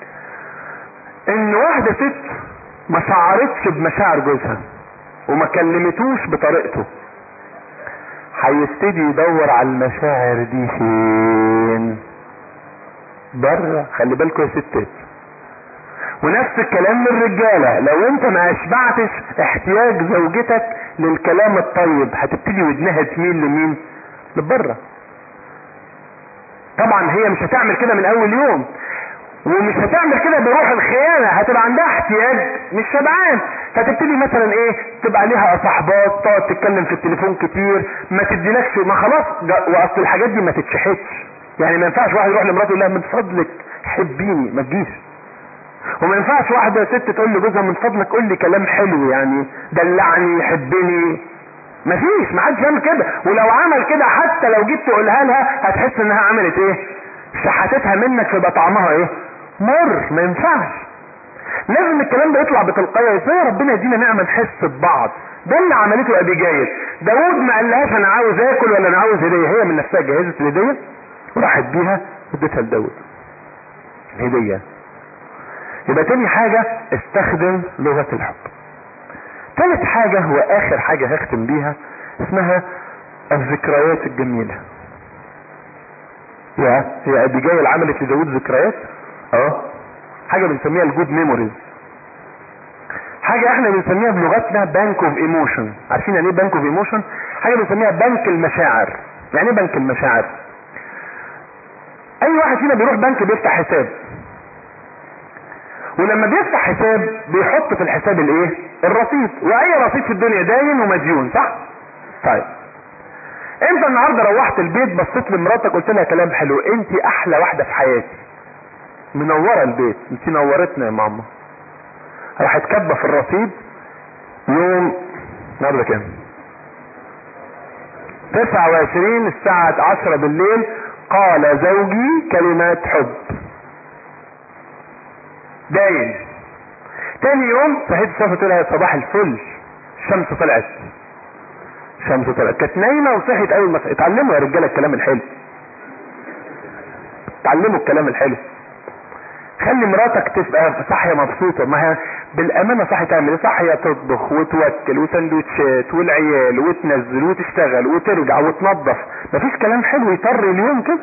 ان واحدة ست ما شعرتش بمشاعر جوزها وما كلمتوش بطريقته هيبتدي يدور على المشاعر دي فين بره خلي بالكم يا ستات ونفس الكلام للرجالة لو انت ما اشبعتش احتياج زوجتك للكلام الطيب هتبتدي ودنها تميل لمين لبره طبعا هي مش هتعمل كده من اول يوم ومش هتعمل كده بروح الخيانة هتبقى عندها احتياج مش شبعان فتبتدي مثلا ايه تبقى ليها صحبات تقعد تتكلم في التليفون كتير ما تديلكش ما خلاص واصل الحاجات دي ما تتشحتش يعني ما ينفعش واحد يروح لمراته يقول لها من فضلك حبيني ما تجيش وما ينفعش واحدة ست تقول لجوزها من فضلك قول لي كلام حلو يعني دلعني حبني مفيش ما حدش يعمل كده ولو عمل كده حتى لو جيت تقولها لها هتحس انها عملت ايه شحتتها منك فيبقى طعمها ايه مر ما ينفعش لازم الكلام ده يطلع بتلقائيه ازاي ربنا يدينا نعمه نحس ببعض ده اللي عملته ابيجايل داود ما قالهاش انا عاوز اكل ولا انا عاوز هديه هي من نفسها جهزت الهديه وراحت بيها اديتها لداود هديه يبقى تاني حاجة استخدم لغة الحب تالت حاجة واخر حاجة هختم بيها اسمها الذكريات الجميلة يا هي ابيجايل عملت لداود ذكريات اه حاجة بنسميها الجود ميموريز حاجة احنا بنسميها بلغتنا بانك اوف ايموشن عارفين يعني ايه بانك اوف ايموشن حاجة بنسميها بنك المشاعر يعني ايه بنك المشاعر اي واحد فينا بيروح بنك بيفتح حساب ولما بيفتح حساب بيحط في الحساب الايه الرصيد واي رصيد في الدنيا داين ومديون صح طيب انت النهارده روحت البيت بصيت لمراتك قلت لها كلام حلو انت احلى واحده في حياتي منوره البيت انت نورتنا يا ماما راحت كاتبه في الرصيد يوم النهارده كام 29 الساعة 10 بالليل قال زوجي كلمات حب داين تاني يوم صحيت الصبح قلت لها صباح الفل الشمس طلعت الشمس طلعت كانت نايمه وصحيت اول ما اتعلموا يا رجاله الكلام الحلو اتعلموا الكلام الحلو خلي مراتك تبقى صاحيه مبسوطه ما هي بالامانه صاحيه تعمل ايه صاحيه تطبخ وتوكل وسندوتشات والعيال وتنزل وتشتغل وترجع وتنظف مفيش كلام حلو يطر اليوم كده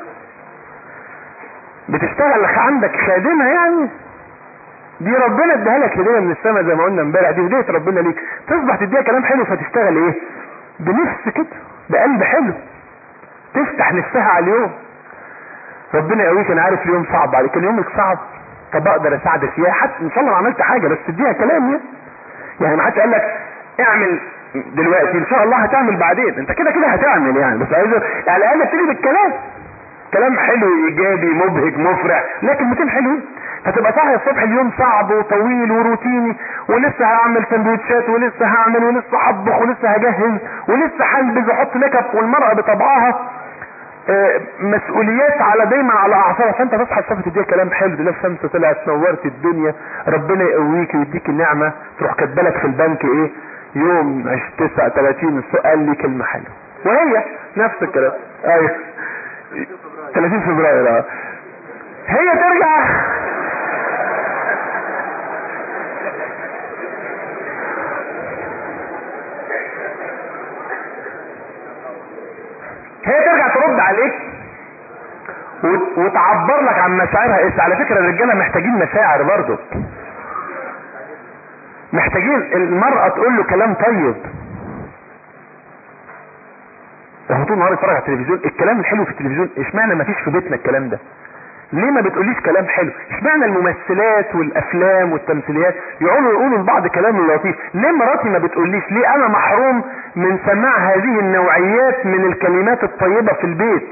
بتشتغل عندك خادمه يعني دي ربنا اداها لك هديه من السماء زي ما قلنا امبارح دي هديه ربنا ليك تصبح تديها كلام حلو فتشتغل ايه بنفس كده بقلب حلو تفتح نفسها على اليوم ربنا يقويك انا عارف اليوم صعب عليك كان يومك صعب طب اقدر اساعدك فيها حتى ان شاء الله ما عملت حاجه بس تديها كلام يعني يعني ما حدش قال لك اعمل دلوقتي ان شاء الله هتعمل بعدين انت كده كده هتعمل يعني بس عايز يعني على الاقل ابتدي بالكلام كلام حلو ايجابي مبهج مفرح لا كلمتين حلوين فتبقى صاحي الصبح اليوم صعب وطويل وروتيني ولسه هعمل سندوتشات ولسه هعمل ولسه هطبخ ولسه هجهز ولسه هلبس واحط ميك اب والمرأة بطبعها آه، مسؤوليات على دايما على اعصابها فانت تصحى الصبح تديها كلام حلو تلاقي الشمس طلعت نورت الدنيا ربنا يقويك ويديك النعمه تروح كاتبالك في البنك ايه يوم 9 30 قال لي كلمه حلوه وهي نفس الكلام ايوه 30 فبراير اه هي ترجع هي ترجع ترد عليك وت- وتعبر لك عن مشاعرها ايه على فكره الرجاله محتاجين مشاعر برضه محتاجين المرأة تقول له كلام طيب هو طول النهار يتفرج على التلفزيون الكلام الحلو في التلفزيون اشمعنى ما فيش في بيتنا الكلام ده ليه ما بتقوليش كلام حلو اشمعنى الممثلات والافلام والتمثيليات يقولوا يقولوا لبعض كلام لطيف ليه مراتي ما بتقوليش ليه انا محروم من سماع هذه النوعيات من الكلمات الطيبة في البيت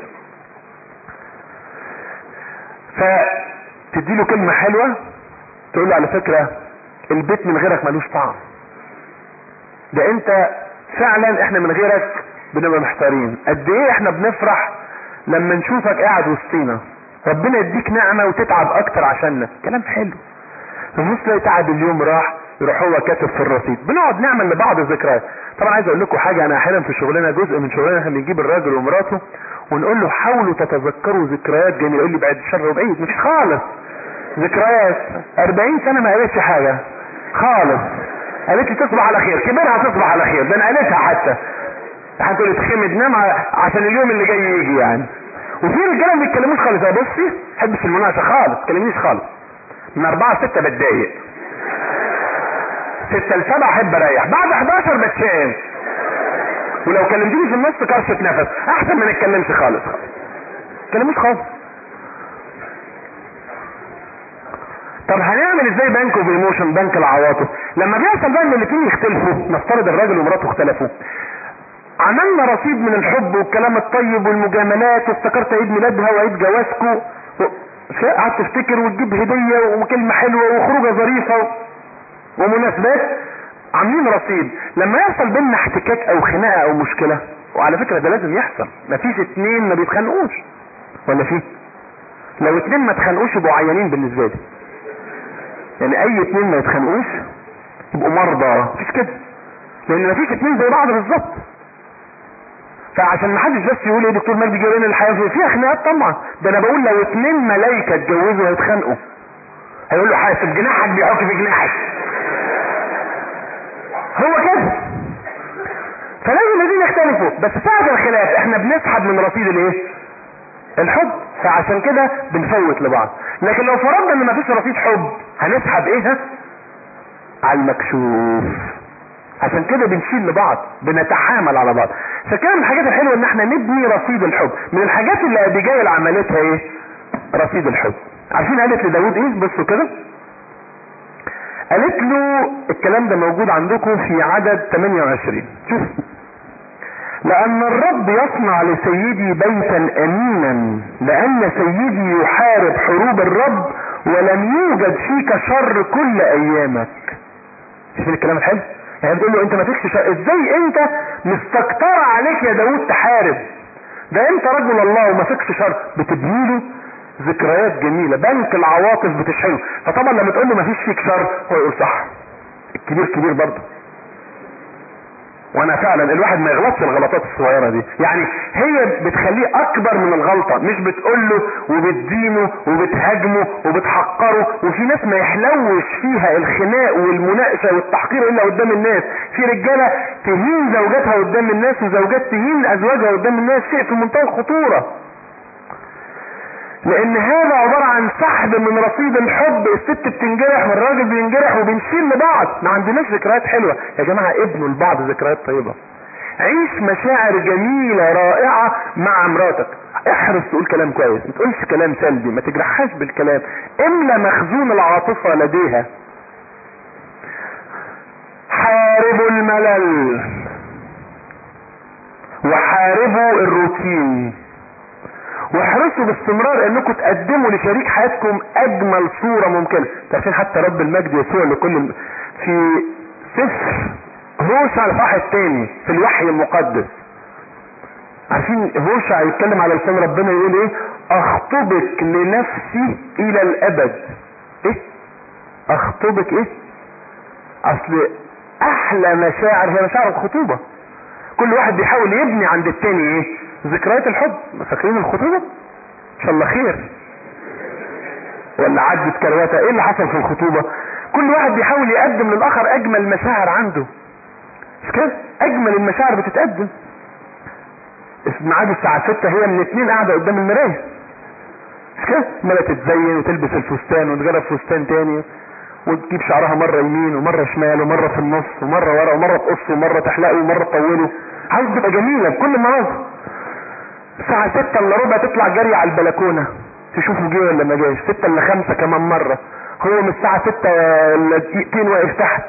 فتدي له كلمة حلوة تقول له على فكرة البيت من غيرك ملوش طعم ده انت فعلا احنا من غيرك بنبقى محتارين قد ايه احنا بنفرح لما نشوفك قاعد وسطينا ربنا يديك نعمة وتتعب اكتر عشاننا كلام حلو النص تلاقي تعب اليوم راح يروح هو كاتب في الرصيد بنقعد نعمل لبعض ذكريات طبعا عايز اقول لكم حاجة انا احيانا في شغلنا جزء من شغلنا احنا بنجيب الراجل ومراته ونقول له حاولوا تتذكروا ذكريات جميلة يقول لي بعد الشر وبعيد مش خالص ذكريات 40 سنة ما قالتش حاجة خالص قالت لي تصبح على خير كبرها تصبح على خير ده انا قالتها حتى هتقول لي تخمد نام ع- عشان اليوم اللي جاي يجي يعني وفي رجاله ما بيتكلموش خالص يا بصي ما بحبش المناقشه خالص ما تكلمنيش خالص من أربعة ستة بتضايق ستة لسبعة أحب أريح بعد 11 بتشام ولو كلمتني في النص كرشة نفس أحسن ما نتكلمش خالص خالص تكلموش خالص طب هنعمل ازاي بنك اوف ايموشن بنك العواطف لما بيحصل بقى ان الاثنين يختلفوا نفترض الراجل ومراته اختلفوا عملنا رصيد من الحب والكلام الطيب والمجاملات وافتكرت عيد ميلادها وعيد جوازكم و- قعدت تفتكر وتجيب هديه وكلمه حلوه وخروجه ظريفه ومناسبات عاملين رصيد لما يحصل بينا احتكاك او خناقه او مشكله وعلى فكره ده لازم يحصل مفيش اتنين ما بيتخانقوش ولا فيه لو اتنين ما اتخانقوش يبقوا عيانين بالنسبه لي يعني اي اتنين ما يتخانقوش يبقوا مرضى مفيش كده لان مفيش اتنين زي بعض بالظبط فعشان ما حدش بس يقول ايه دكتور مجدي جاي الحياه في فيها خناقات طبعا ده انا بقول لو اتنين ملايكه اتجوزوا هيتخانقوا هيقول له حاسب جناحك بيحك في جناحك هو كده فلازم الاثنين يختلفوا بس ساعة الخلاف احنا بنسحب من رصيد الايه الحب فعشان كده بنفوت لبعض لكن لو فرضنا ان مفيش رصيد حب هنسحب ايه ها على المكشوف عشان كده بنشيل لبعض بنتحامل على بعض فكان من الحاجات الحلوه ان احنا نبني رصيد الحب من الحاجات اللي ابيجايل عملتها ايه رصيد الحب عارفين قالت لداود ايه بصوا كده قالت له الكلام ده موجود عندكم في عدد 28 شوف لأن الرب يصنع لسيدي بيتا أمينا لأن سيدي يحارب حروب الرب ولم يوجد فيك شر كل أيامك شايفين الكلام الحلو؟ يعني بتقول له أنت ما فيكش شر إزاي أنت مستكترة عليك يا داود تحارب ده أنت رجل الله وما فيكش شر بتبني له ذكريات جميلة بنك العواطف بتشحنه فطبعا لما تقول له ما فيش فيك شر هو يقول صح الكبير كبير برضه وانا فعلا الواحد ما يغلطش الغلطات الصغيره دي يعني هي بتخليه اكبر من الغلطه مش بتقول له وبتدينه وبتهاجمه وبتحقره وفي ناس ما يحلوش فيها الخناق والمناقشه والتحقير الا قدام الناس في رجاله تهين زوجاتها قدام الناس وزوجات تهين ازواجها قدام الناس شيء في منتهى الخطوره لان هذا عبارة عن سحب من رصيد الحب الست بتنجرح والراجل بينجرح وبنشيل لبعض ما عندناش ذكريات حلوة يا جماعة ابنوا لبعض ذكريات طيبة عيش مشاعر جميلة رائعة مع مراتك احرص تقول كلام كويس ما تقولش كلام سلبي ما تجرحهاش بالكلام املى مخزون العاطفة لديها حاربوا الملل وحاربوا الروتين واحرصوا باستمرار انكم تقدموا لشريك حياتكم اجمل صورة ممكنة تعرفين حتى رب المجد يسوع لكل في سفر هوشع الاصحاح الثاني في الوحي المقدس عارفين هوشع يتكلم على لسان ربنا يقول ايه اخطبك لنفسي الى الابد ايه اخطبك ايه اصل احلى مشاعر هي مشاعر الخطوبة كل واحد بيحاول يبني عند التاني ايه ذكريات الحب فاكرين الخطوبة ان شاء الله خير ولا عدت كرواتة ايه اللي حصل في الخطوبة كل واحد بيحاول يقدم للاخر اجمل مشاعر عنده مش كده اجمل المشاعر بتتقدم ميعاد الساعة 6 هي من اتنين قاعدة قدام المراية مش كده عمالة تتزين وتلبس الفستان وتجرب فستان تاني وتجيب شعرها مرة يمين ومرة شمال ومرة في النص ومرة ورا ومرة تقصه ومرة تحلقه ومرة تطوله عايز تبقى جميلة بكل المناظر الساعة ستة الا ربع تطلع جري على البلكونة تشوفه جه ولا ما جاش ستة الا خمسة كمان مرة هو من الساعة ستة الا دقيقتين واقف تحت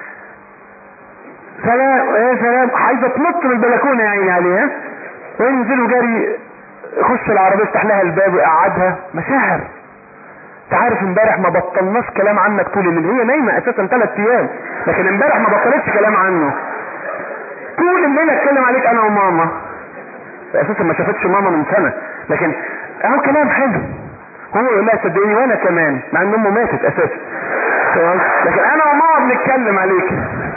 سلام يا سلام عايزة تنط من البلكونة يا عيني عليها وينزلوا جري يخش العربية يفتح لها الباب ويقعدها مشاعر انت عارف امبارح ما بطلناش كلام عنك طول الليل هي نايمة اساسا ثلاث ايام لكن امبارح ما بطلتش كلام عنه طول الليل اتكلم عليك انا وماما اساسا ما شافتش ماما من سنة لكن اهو كلام حلو هو يقول لها صدقيني وانا كمان مع ان امه ماتت اساسا تمام لكن انا وماما بنتكلم عليك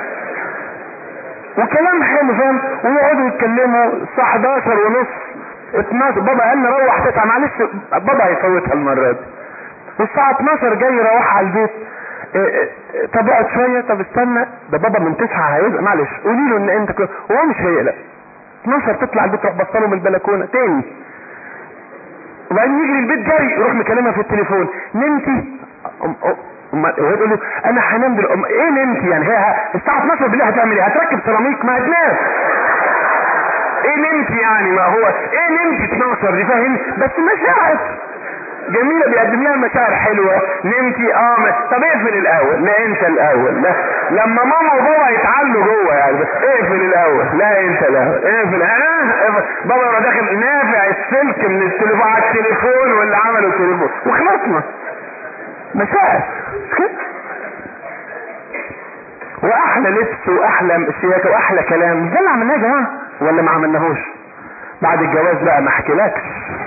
وكلام حلو فاهم ويقعدوا يتكلموا الساعة 11 ونص 12 بابا قال لي روح 9 معلش بابا هيفوتها المرة دي والساعة 12 جاي يروح على البيت إيه إيه طب اقعد شوية طب استنى ده بابا من 9 هيزق معلش قولي له ان انت كده وهو مش هيقلق 12 تطلع البيت تروح بصله من البلكونة تاني وبعدين يجري البيت جري يروح مكلمها في التليفون نمتي وهو تقول له انا هنام دلوقتي ايه نمتي يعني هي الساعه 12 بالليل هتعمل ايه هتركب سيراميك ما هتنام ايه نمتي يعني ما هو ايه نمتي 12 دي فاهم بس مشاعر جميلة بيقدم لها مشاعر حلوة نمتي اه طب اقفل الاول لا انت الاول لا لما ماما وبابا يتعلوا جوه يعني بس اقفل الاول لا انت الاول اقفل اه بابا يبقى داخل نافع السلك من التليفون على التليفون واللي عملوا التليفون وخلصنا مشاعر واحلى لبس واحلى سياكه واحلى كلام ده اللي عملناه يا جماعه ولا ما عملناهوش بعد الجواز بقى ما احكيلكش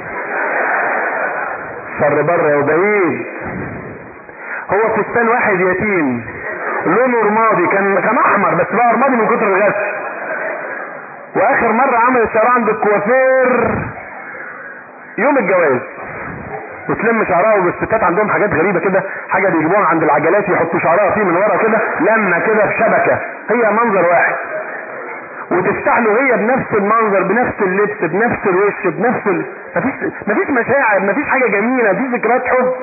فر بره وبعيد هو فستان واحد يتيم لونه رمادي كان كان احمر بس بقى رمادي من كتر الغسل واخر مره عمل الشعر عند الكوافير يوم الجواز وتلم شعرها والستات عندهم حاجات غريبة كده حاجة بيجيبوها عند العجلات يحطوا شعرها فيه من ورا كده لما كده في شبكة هي منظر واحد وتفتح له هي بنفس المنظر بنفس اللبس بنفس الوش بنفس ال... مفيش مفيش مشاعر مفيش حاجة جميلة مفيش ذكريات حب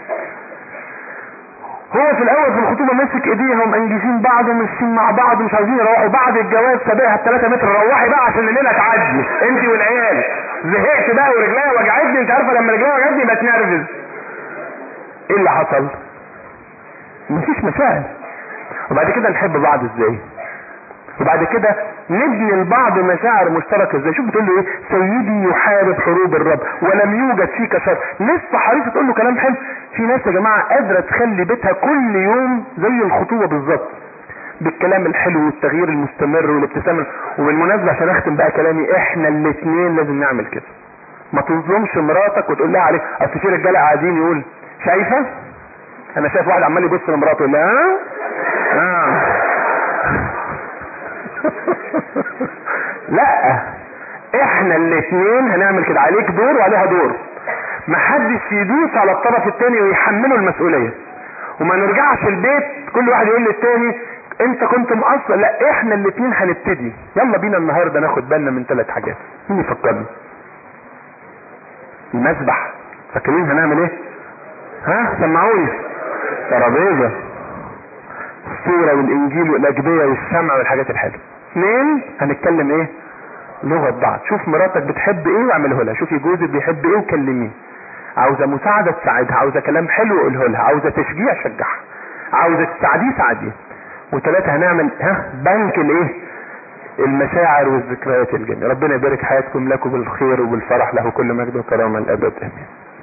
هو في الاول في الخطوبة ماسك ايديها ومأنجزين بعض وماشيين مع بعض ومش عاوزين يروحوا بعد الجواز سابقها بثلاثة متر روحي بقى عشان الليلة تعدي انت والعيال زهقت بقى ورجليا وجعتني انت عارفه لما رجليا وجعتني بتنرفز ايه اللي حصل مفيش مشاعر وبعد كده نحب بعض ازاي وبعد كده نبني لبعض مشاعر مشتركة ازاي شوف بتقول له ايه سيدي يحارب حروب الرب ولم يوجد فيك شر لسه حريصة تقول له كلام حلو في ناس يا جماعة قادرة تخلي بيتها كل يوم زي الخطوبة بالظبط بالكلام الحلو والتغيير المستمر والابتسامة وبالمناسبة عشان اختم بقى كلامي احنا الاثنين لازم نعمل كده ما تظلمش مراتك وتقول لها عليه اصل في رجاله قاعدين يقول شايفه انا شايف واحد عمال يبص لمراته يقول لها ها آه. لا احنا الاثنين هنعمل كده عليك دور وعليها دور محدش يدوس على الطرف الثاني ويحمله المسؤوليه وما نرجعش البيت كل واحد يقول للتاني انت كنت مقصر لا احنا الاثنين هنبتدي يلا بينا النهارده ناخد بالنا من ثلاث حاجات مين يفكرني المسبح فاكرين هنعمل ايه ها سمعوني ترابيزه الصوره والانجيل والاجبيه والسمع والحاجات الحلوه اثنين هنتكلم ايه لغه بعض شوف مراتك بتحب ايه واعمله لها شوفي جوزك بيحب ايه وكلميه عاوزه مساعده تساعدها عاوزه كلام حلو قوله لها عاوزه تشجيع شجعها عاوزه تساعديه ساعديه وثلاثه هنعمل ها بنك الايه المشاعر والذكريات الجميلة ربنا يبارك حياتكم لكم بالخير وبالفرح له كل مجد وكرامة الابد امين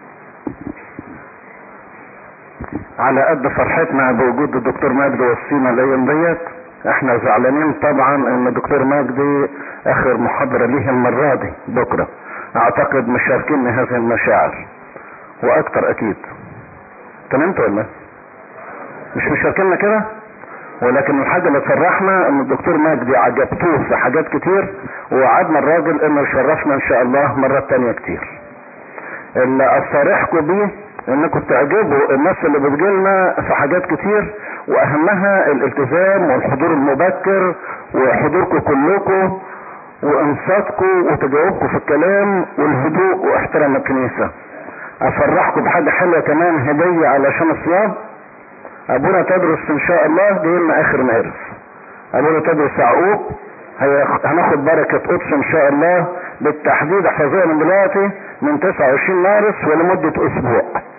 على قد فرحتنا بوجود الدكتور مجدي وسطينا الايام ديت احنا زعلانين طبعا ان الدكتور مجدي اخر محاضرة ليه المرة دي بكرة اعتقد مشاركين هذه المشاعر واكتر اكيد تمام ولا مش مشاركيننا كده ولكن الحاجة اللي تفرحنا ان الدكتور مجدي عجبتوه في حاجات كتير ووعدنا الراجل انه يشرفنا ان شاء الله مرات تانية كتير اللي اصارحكم بيه انكم تعجبوا الناس اللي بتجيلنا في حاجات كتير واهمها الالتزام والحضور المبكر وحضوركم كلكم وانصاتكم وتجاوبكم في الكلام والهدوء واحترام الكنيسة افرحكم بحاجة حلوة كمان هدية علشان الصيام ابونا تدرس ان شاء الله جاي لنا اخر مارس ابونا تدرس يعقوب هناخد بركة قدس ان شاء الله بالتحديد احفظوها من دلوقتي من 29 مارس ولمدة اسبوع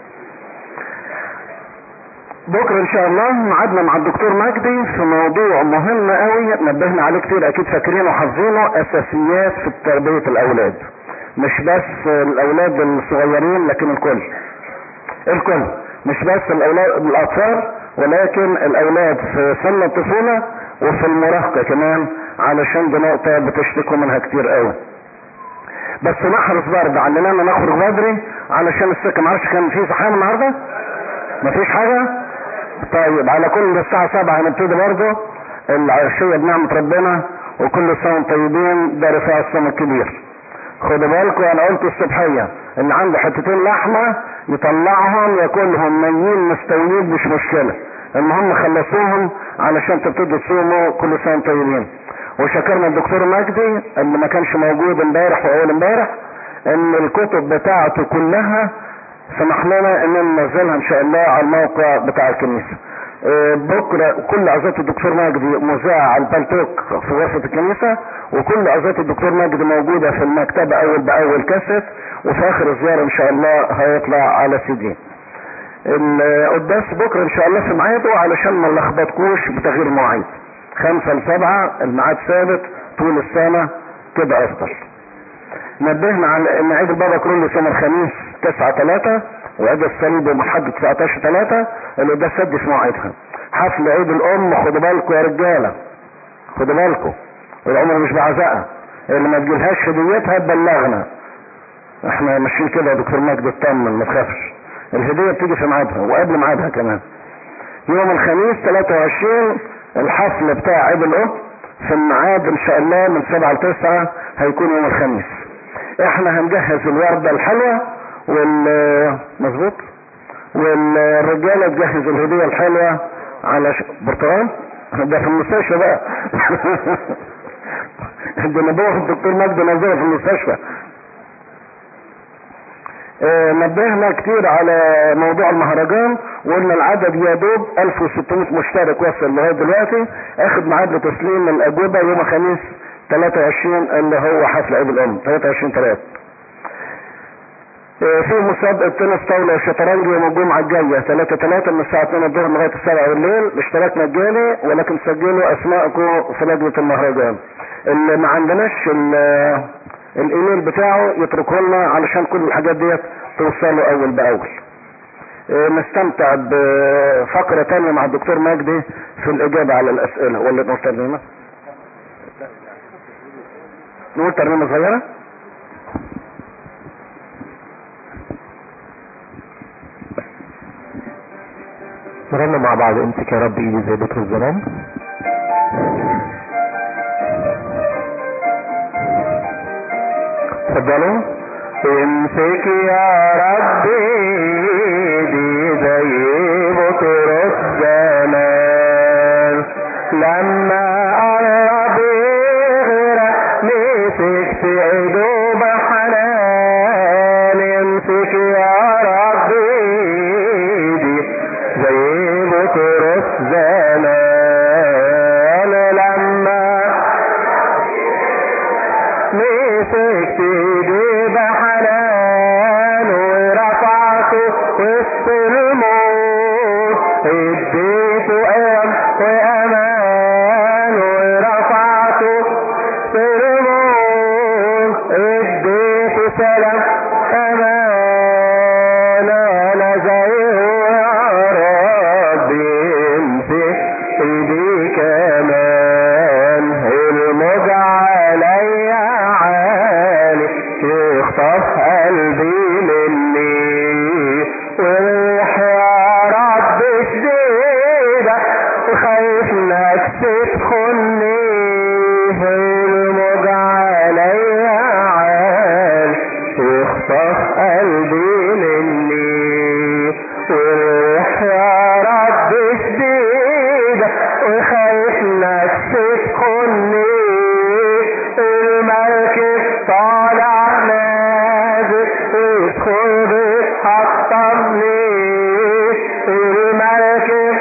بكرة ان شاء الله ميعادنا مع الدكتور مجدي في موضوع مهم قوي نبهنا عليه كتير اكيد فاكرينه وحافظينه اساسيات في تربية الاولاد مش بس الاولاد الصغيرين لكن الكل الكل مش بس الاولاد الاطفال ولكن الاولاد في سن الطفولة وفي المراهقة كمان علشان دي نقطة بتشتكوا منها كتير قوي بس نحرص برضه على اننا نخرج بدري علشان السكة معرفش كان في زحام النهارده مفيش حاجة طيب على كل الساعة سبعة هنبتدي برضه العشية بنعمة ربنا وكل سنة طيبين ده رفاع السما الكبير خدوا بالكم انا قلت الصبحية اللي عنده حتتين لحمة يطلعهم ياكلهم نيين مستويين مش مشكلة المهم خلصوهم علشان تبتدوا تصوموا كل سنة طيبين وشكرنا الدكتور مجدي اللي ما كانش موجود امبارح واول امبارح ان الكتب بتاعته كلها سمح لنا ان ننزلها ان شاء الله على الموقع بتاع الكنيسة بكرة كل عظات الدكتور مجدي مذاع على البلتوك في وسط الكنيسة وكل عظات الدكتور مجدي موجودة في المكتبة اول باول كاسيت وفي اخر الزيارة ان شاء الله هيطلع على سي دي القداس بكرة ان شاء الله في ميعاده علشان ما نلخبطكوش بتغيير مواعيد خمسة لسبعة الميعاد ثابت طول السنة كده افضل نبهنا على ان عيد البابا كرولوس يوم الخميس تسعة تلاتة وعيد الصليب يوم الاحد 19 تلاتة القداس سد في مواعيدها حفل عيد الام خدوا بالكم يا رجالة خدوا بالكم العمر مش بعزقها اللي ما تجيلهاش هديتها تبلغنا احنا ماشيين كده يا دكتور مجدي اطمن ما تخافش الهدية بتيجي في ميعادها وقبل ميعادها كمان يوم الخميس 23 الحفل بتاع عيد الام في الميعاد ان شاء الله من 7 ل 9 هيكون يوم الخميس احنا هنجهز الوردة الحلوة وال مظبوط والرجالة تجهز الهدية الحلوة على ش... برتقال ده في المستشفى بقى ده نبوه الدكتور مجدي نزله في المستشفى اه نبهنا كتير على موضوع المهرجان وقلنا العدد يا دوب 1600 مشترك وصل لغايه دلوقتي اخد ميعاد لتسليم الاجوبه يوم الخميس 23 اللي هو حفل عيد الام 23 3 في مسابقة تنس طاولة وشطرنج يوم الجمعة الجاية 3 3 من الساعة 2 الظهر لغاية السبعة بالليل الاشتراك مجاني ولكن سجلوا اسماءكم في لجنة المهرجان اللي ما عندناش الايميل بتاعه يتركه لنا علشان كل الحاجات ديت توصلوا اول باول نستمتع بفقرة تانية مع الدكتور مجدي في الاجابة على الاسئلة ولا نقول ترنيمة نقول ترنيمة صغيرة نرنم مع بعض امسك يا رب ايدي زي بطر الزمان اتفضلوا امسك يا رب ايدي زي بطر الزمان لما قرب يغرق مسك في ايده بحنان امسك يا رب ايدي زي بطر الزمان لما مسكت ايدي بحنان ورفعته وسط الموت اديته قيم وامان ورفعته وخايف انك تدخلني الموج عليا عال يخطف قلبي مني والروح يا رب شديدة وخايف انك تدخلني المركب طالع نازل يدخل بيتحطمني المركب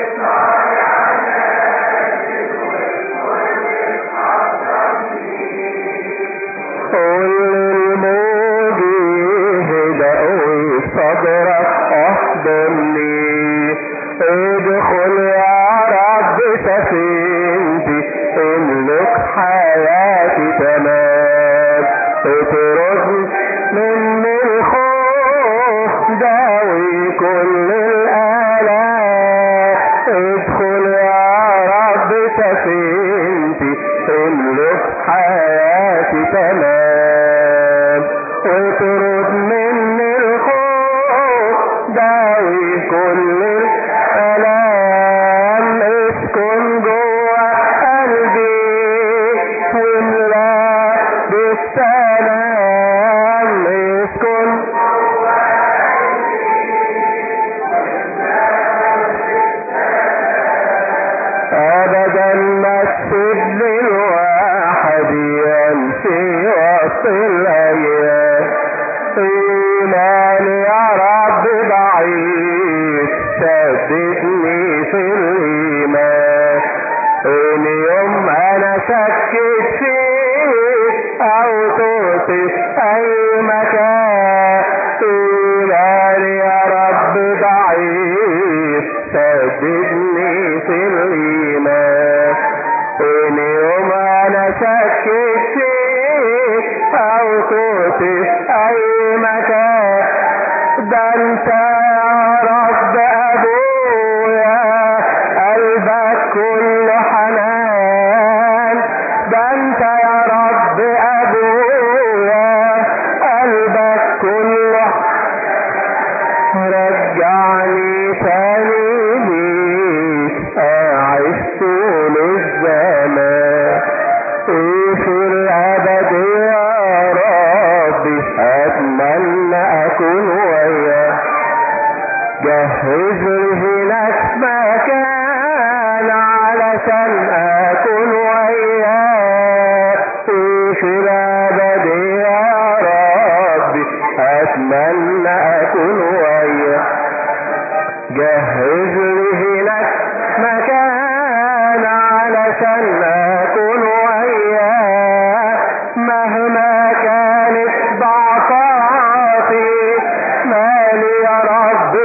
قول الموج يهدأ وصدرك احضني ادخل يا رب سفينتي املك حياتي تمام اطرد من الخوف داوي كل الآلام ادخل يا رب سفينتي املك حياتي تمام واطرد من الخوف داوي كل الآلام اسكن جوا قلبي واملا بالسلام اسكن ابدا ما تسيب لي الواحد يمشي وسط الايام ايماني يا رب ضعيف سددني في الايمان ان يوم انا شكيت فيك او توصف اي مكان ايماني يا رب ضعيف سددني في الايمان ان يوم انا شكيت فيك او توصف اي مكان ده انت يا رب ابويا قلبك كله حنان ده انت يا رب ابويا قلبك كله رجعني تاني ليك اعيش طول الزمان في الابد يا ربي اتمنى اكون وياك جهز لي هناك مكان علشان اكون وياك في الابد يا ربي اتمنى اكون وياك جهز لي هناك مكان علشان اكون وياك مهما كانت ضعفاتي مالي يا رب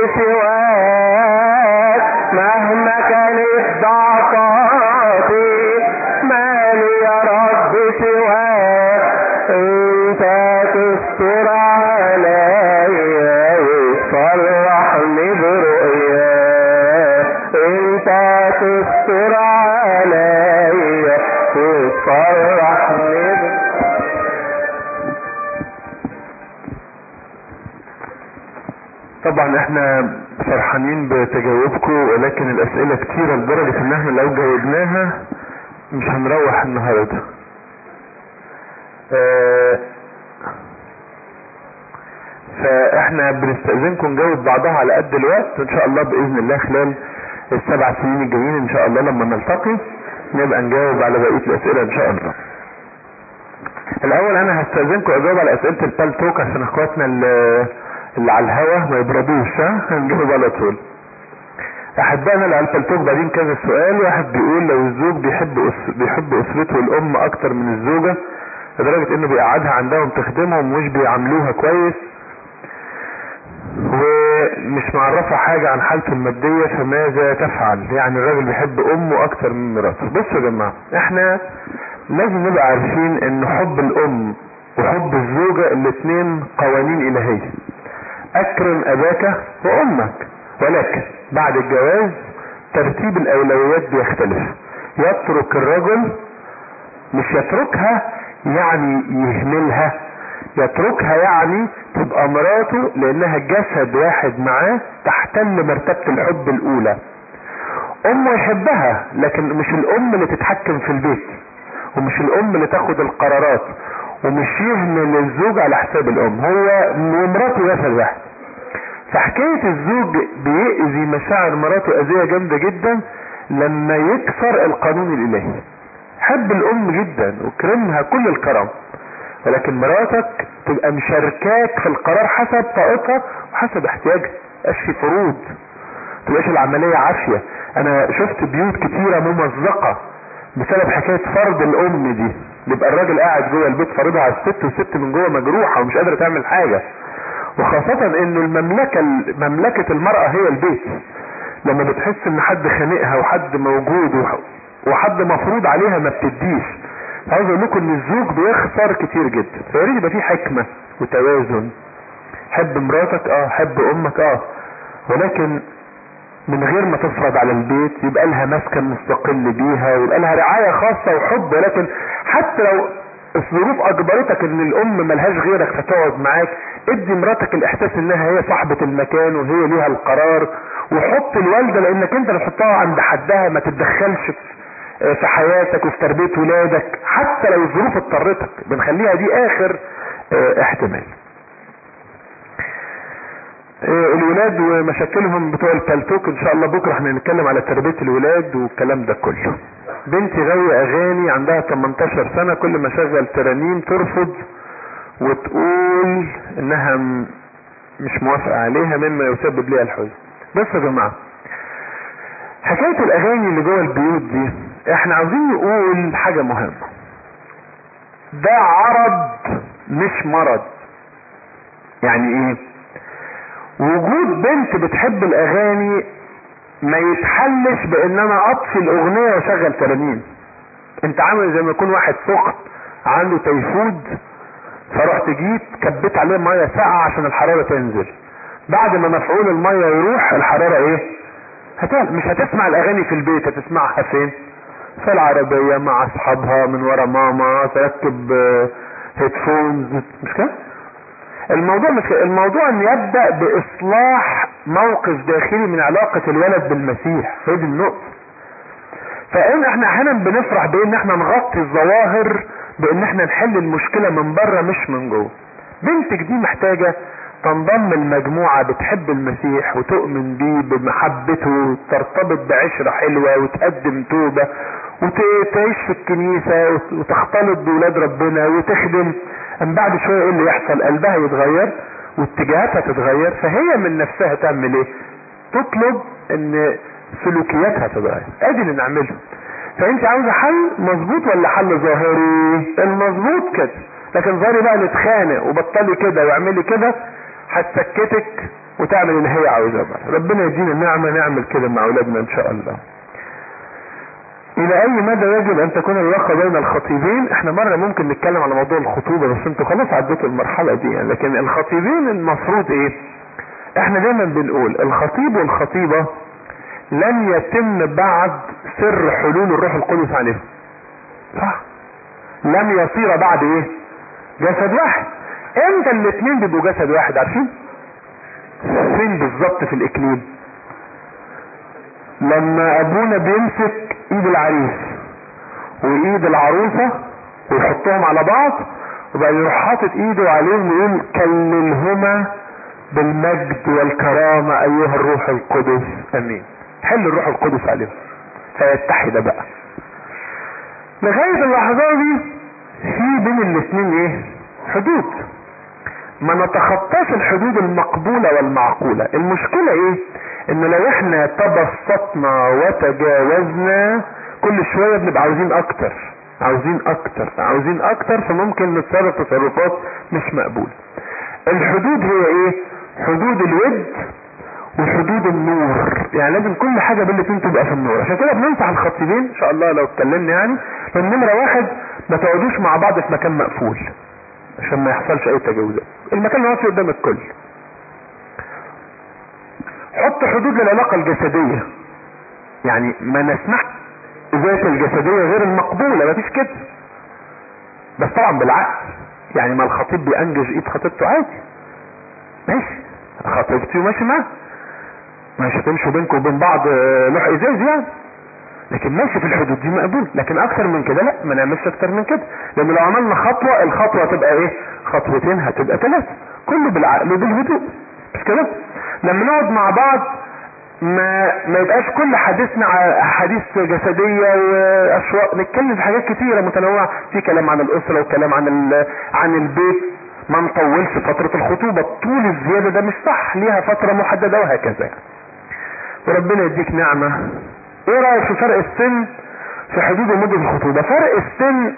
سواك مهما كانت ضعفاتي مالي يا رب سواك انت تستر عليا وتفرحني برؤياك انت تستر عليا وتفرحني برؤياك طبعا احنا فرحانين بتجاوبكم ولكن الاسئلة كتيرة لدرجة ان احنا لو جاوبناها مش هنروح النهاردة اه فاحنا بنستأذنكم نجاوب بعضها على قد الوقت ان شاء الله باذن الله خلال السبع سنين الجايين ان شاء الله لما نلتقي نبقى نجاوب على بقية الاسئلة ان شاء الله الاول انا هستأذنكم اجاوب على اسئلة البالتوك عشان اخواتنا اللي اللي على الهوا ما يبردوش ها هنجاوب على طول احبائنا اللي على البالتوك بعدين كذا سؤال واحد بيقول لو الزوج بيحب أس... بيحب اسرته الام اكتر من الزوجة لدرجة انه بيقعدها عندهم تخدمهم ومش بيعاملوها كويس ومش معرفة حاجة عن حالته المادية فماذا تفعل يعني الراجل بيحب امه اكتر من مراته بصوا يا جماعة احنا لازم نبقى عارفين ان حب الام وحب الزوجة الاتنين قوانين الهية اكرم اباك وامك ولكن بعد الجواز ترتيب الاولويات بيختلف يترك الرجل مش يتركها يعني يهملها يتركها يعني تبقى مراته لانها جسد واحد معاه تحتل مرتبة الحب الاولى امه يحبها لكن مش الام اللي تتحكم في البيت ومش الام اللي تاخد القرارات ومش يهمل الزوج على حساب الام هو ومراته جسد واحد فحكاية الزوج بيأذي مشاعر مراته اذية جامدة جدا لما يكسر القانون الالهي حب الام جدا وكرمها كل الكرم ولكن مراتك تبقى مشاركاك في القرار حسب طاقتها وحسب احتياجها مبقاش في فروض تبقاش العملية عافية انا شفت بيوت كتيرة ممزقة بسبب حكاية فرض الام دي بيبقى الراجل قاعد جوه البيت فرضها على الست والست من جوه مجروحة ومش قادرة تعمل حاجة وخاصة ان المملكة مملكة المرأة هي البيت لما بتحس ان حد خانقها وحد موجود وح- وحد مفروض عليها ما بتديش عاوز اقول لكم ان الزوج بيخسر كتير جدا فياريت يبقى في حكمة وتوازن حب مراتك اه حب امك اه ولكن من غير ما تفرض على البيت يبقى لها مسكن مستقل بيها ويبقى لها رعاية خاصة وحب ولكن حتى لو الظروف اجبرتك ان الام ملهاش غيرك فتقعد معاك ادي مراتك الاحساس انها هي صاحبة المكان وهي ليها القرار وحط الوالدة لانك انت اللي تحطها عند حدها ما تتدخلش في في حياتك وفي تربية ولادك حتى لو الظروف اضطرتك بنخليها دي اخر اه، احتمال اه، الولاد ومشاكلهم بتوع البلتوك ان شاء الله بكره احنا هنتكلم على تربية الولاد والكلام ده كله بنتي غاوية اغاني عندها 18 سنة كل ما شغل ترانيم ترفض وتقول انها م- مش موافقة عليها مما يسبب ليها الحزن بس يا جماعة حكاية الاغاني اللي جوه البيوت دي احنا عاوزين نقول حاجة مهمة ده عرض مش مرض يعني ايه وجود بنت بتحب الاغاني ما يتحلش بان انا اطفي الاغنية واشغل ترانيم انت عامل زي ما يكون واحد سخن عنده تيفود فرحت جيت كبيت عليه ميه ساقعه عشان الحراره تنزل بعد ما مفعول الميه يروح الحراره ايه هتعمل مش هتسمع الاغاني في البيت هتسمعها فين في العربيه مع اصحابها من ورا ماما تركب هيدفونز مش كده الموضوع مش كده. الموضوع ان يبدا باصلاح موقف داخلي من علاقه الولد بالمسيح هي دي النقطه فان احنا احيانا بنفرح بان احنا نغطي الظواهر بان احنا نحل المشكلة من بره مش من جوه بنتك دي محتاجة تنضم المجموعة بتحب المسيح وتؤمن بيه بمحبته وترتبط بعشرة حلوة وتقدم توبة وتعيش في الكنيسة وت- وتختلط بولاد ربنا وتخدم ان بعد شوية ايه اللي يحصل قلبها يتغير واتجاهاتها تتغير فهي من نفسها تعمل ايه تطلب ان سلوكياتها تتغير ادي اللي نعمله فانت عاوزه حل مظبوط ولا حل ظاهري المظبوط كده لكن ظاهري بقى نتخانق وبطلي كده واعملي كده هتسكتك وتعمل اللي هي عاوزاه بقى ربنا يدينا النعمه نعمل كده مع اولادنا ان شاء الله الى اي مدى يجب ان تكون العلاقه بين الخطيبين احنا مره ممكن نتكلم على موضوع الخطوبه بس انتوا خلاص عديتوا المرحله دي يعني لكن الخطيبين المفروض ايه احنا دايما بنقول الخطيب والخطيبه لن يتم بعد سر حلول الروح القدس عليهم صح لم يصير بعد ايه جسد واحد امتى الاثنين بيبقوا جسد واحد عارفين فين بالظبط في الاكليل لما ابونا بيمسك ايد العريس وايد العروسة ويحطهم على بعض وبعدين يروح حاطط ايده عليهم ويقول كللهما بالمجد والكرامة ايها الروح القدس امين حل الروح القدس عليهم فيتحد بقى لغاية اللحظة دي في بين الاثنين ايه حدود ما نتخطاش الحدود المقبولة والمعقولة المشكلة ايه ان لو احنا تبسطنا وتجاوزنا كل شوية بنبقى عاوزين اكتر عاوزين اكتر عاوزين اكتر فممكن نتصرف تصرفات مش مقبولة الحدود هي ايه حدود الود وحدود النور يعني لازم كل حاجة بين الاتنين تبقى في النور عشان كده بننصح الخطيبين ان شاء الله لو اتكلمنا يعني لان نمرة واحد ما تقعدوش مع بعض في مكان مقفول عشان ما يحصلش اي تجاوزات المكان واقف قدام الكل حط حدود للعلاقة الجسدية يعني ما نسمح ذات الجسدية غير المقبولة مفيش كده بس طبعا بالعكس يعني ما الخطيب بينجز ايد خطيبته عادي ماشي خطيبتي وماشي معاه مش هتمشوا بينكم وبين بعض آه، لوح ازاز يعني لكن ماشي في الحدود دي مقبول لكن اكتر من كده لا ما نعملش اكتر من كده لان لو عملنا خطوة الخطوة تبقى ايه خطوتين هتبقى ثلاثة كله بالعقل وبالهدوء مش كده لما نقعد مع بعض ما ما يبقاش كل حديثنا ع- حديث جسدية واشواق نتكلم في حاجات كتيرة متنوعة في كلام عن الاسرة وكلام عن ال- عن البيت ما نطولش فترة الخطوبة طول الزيادة ده مش صح ليها فترة محددة وهكذا يعني. وربنا يديك نعمة ايه رأيك في فرق السن في حدود ومدة الخطوبة فرق السن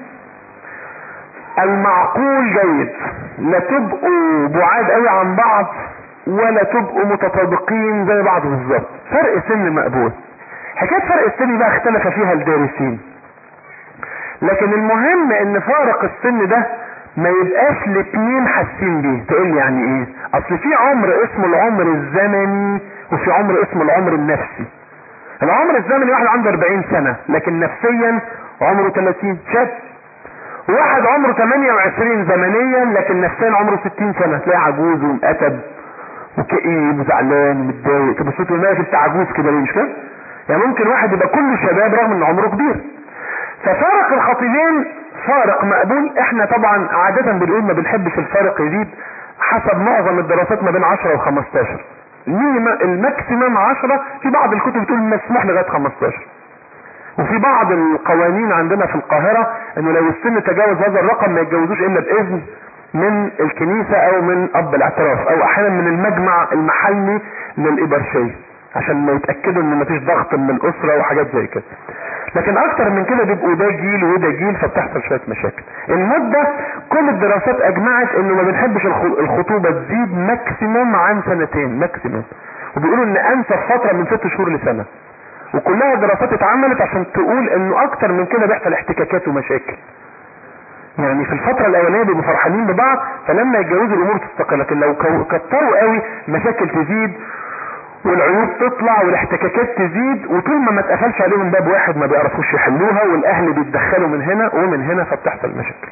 المعقول جيد لا تبقوا بعاد قوي عن بعض ولا تبقوا متطابقين زي بعض بالظبط فرق سن مقبول حكاية فرق السن بقى اختلف فيها الدارسين لكن المهم ان فارق السن ده ما يبقاش الاتنين حاسين بيه تقول لي يعني ايه اصل في عمر اسمه العمر الزمني وفي عمر اسمه العمر النفسي العمر الزمني واحد عنده 40 سنة لكن نفسيا عمره 30 شاب واحد عمره 28 زمنيا لكن نفسيا عمره 60 سنة تلاقيه عجوز ومقتب وكئيب وزعلان ومتضايق طب صوته مالك انت عجوز كده ليه مش كده؟ يعني ممكن واحد يبقى كله شباب رغم ان عمره كبير ففارق الخطيبين فارق مقبول احنا طبعا عادة بنقول ما بنحبش الفارق يزيد حسب معظم الدراسات ما بين 10 و 15 المينيما- الماكسيمم 10 في بعض الكتب بتقول مسموح لغايه 15 وفي بعض القوانين عندنا في القاهرة انه لو السن تجاوز هذا الرقم ما يتجوزوش الا باذن من الكنيسة او من اب الاعتراف او احيانا من المجمع المحلي للابرشية عشان ما يتأكدوا ان مفيش ضغط من الاسرة وحاجات زي كده لكن اكتر من كده بيبقوا ده جيل وده جيل فبتحصل شوية مشاكل المدة كل الدراسات اجمعت انه ما بنحبش الخ- الخطوبة تزيد ماكسيموم عن سنتين ماكسيموم وبيقولوا ان انسب فترة من ست شهور لسنة وكلها دراسات اتعملت عشان تقول انه اكتر من كده بيحصل احتكاكات ومشاكل يعني في الفترة الاولانية بيبقوا فرحانين ببعض فلما يتجوزوا الامور تستقر لكن لو كو- كتروا قوي مشاكل تزيد والعيوب تطلع والاحتكاكات تزيد وطول ما ما اتقفلش عليهم باب واحد ما بيعرفوش يحلوها والاهل بيتدخلوا من هنا ومن هنا فبتحصل مشاكل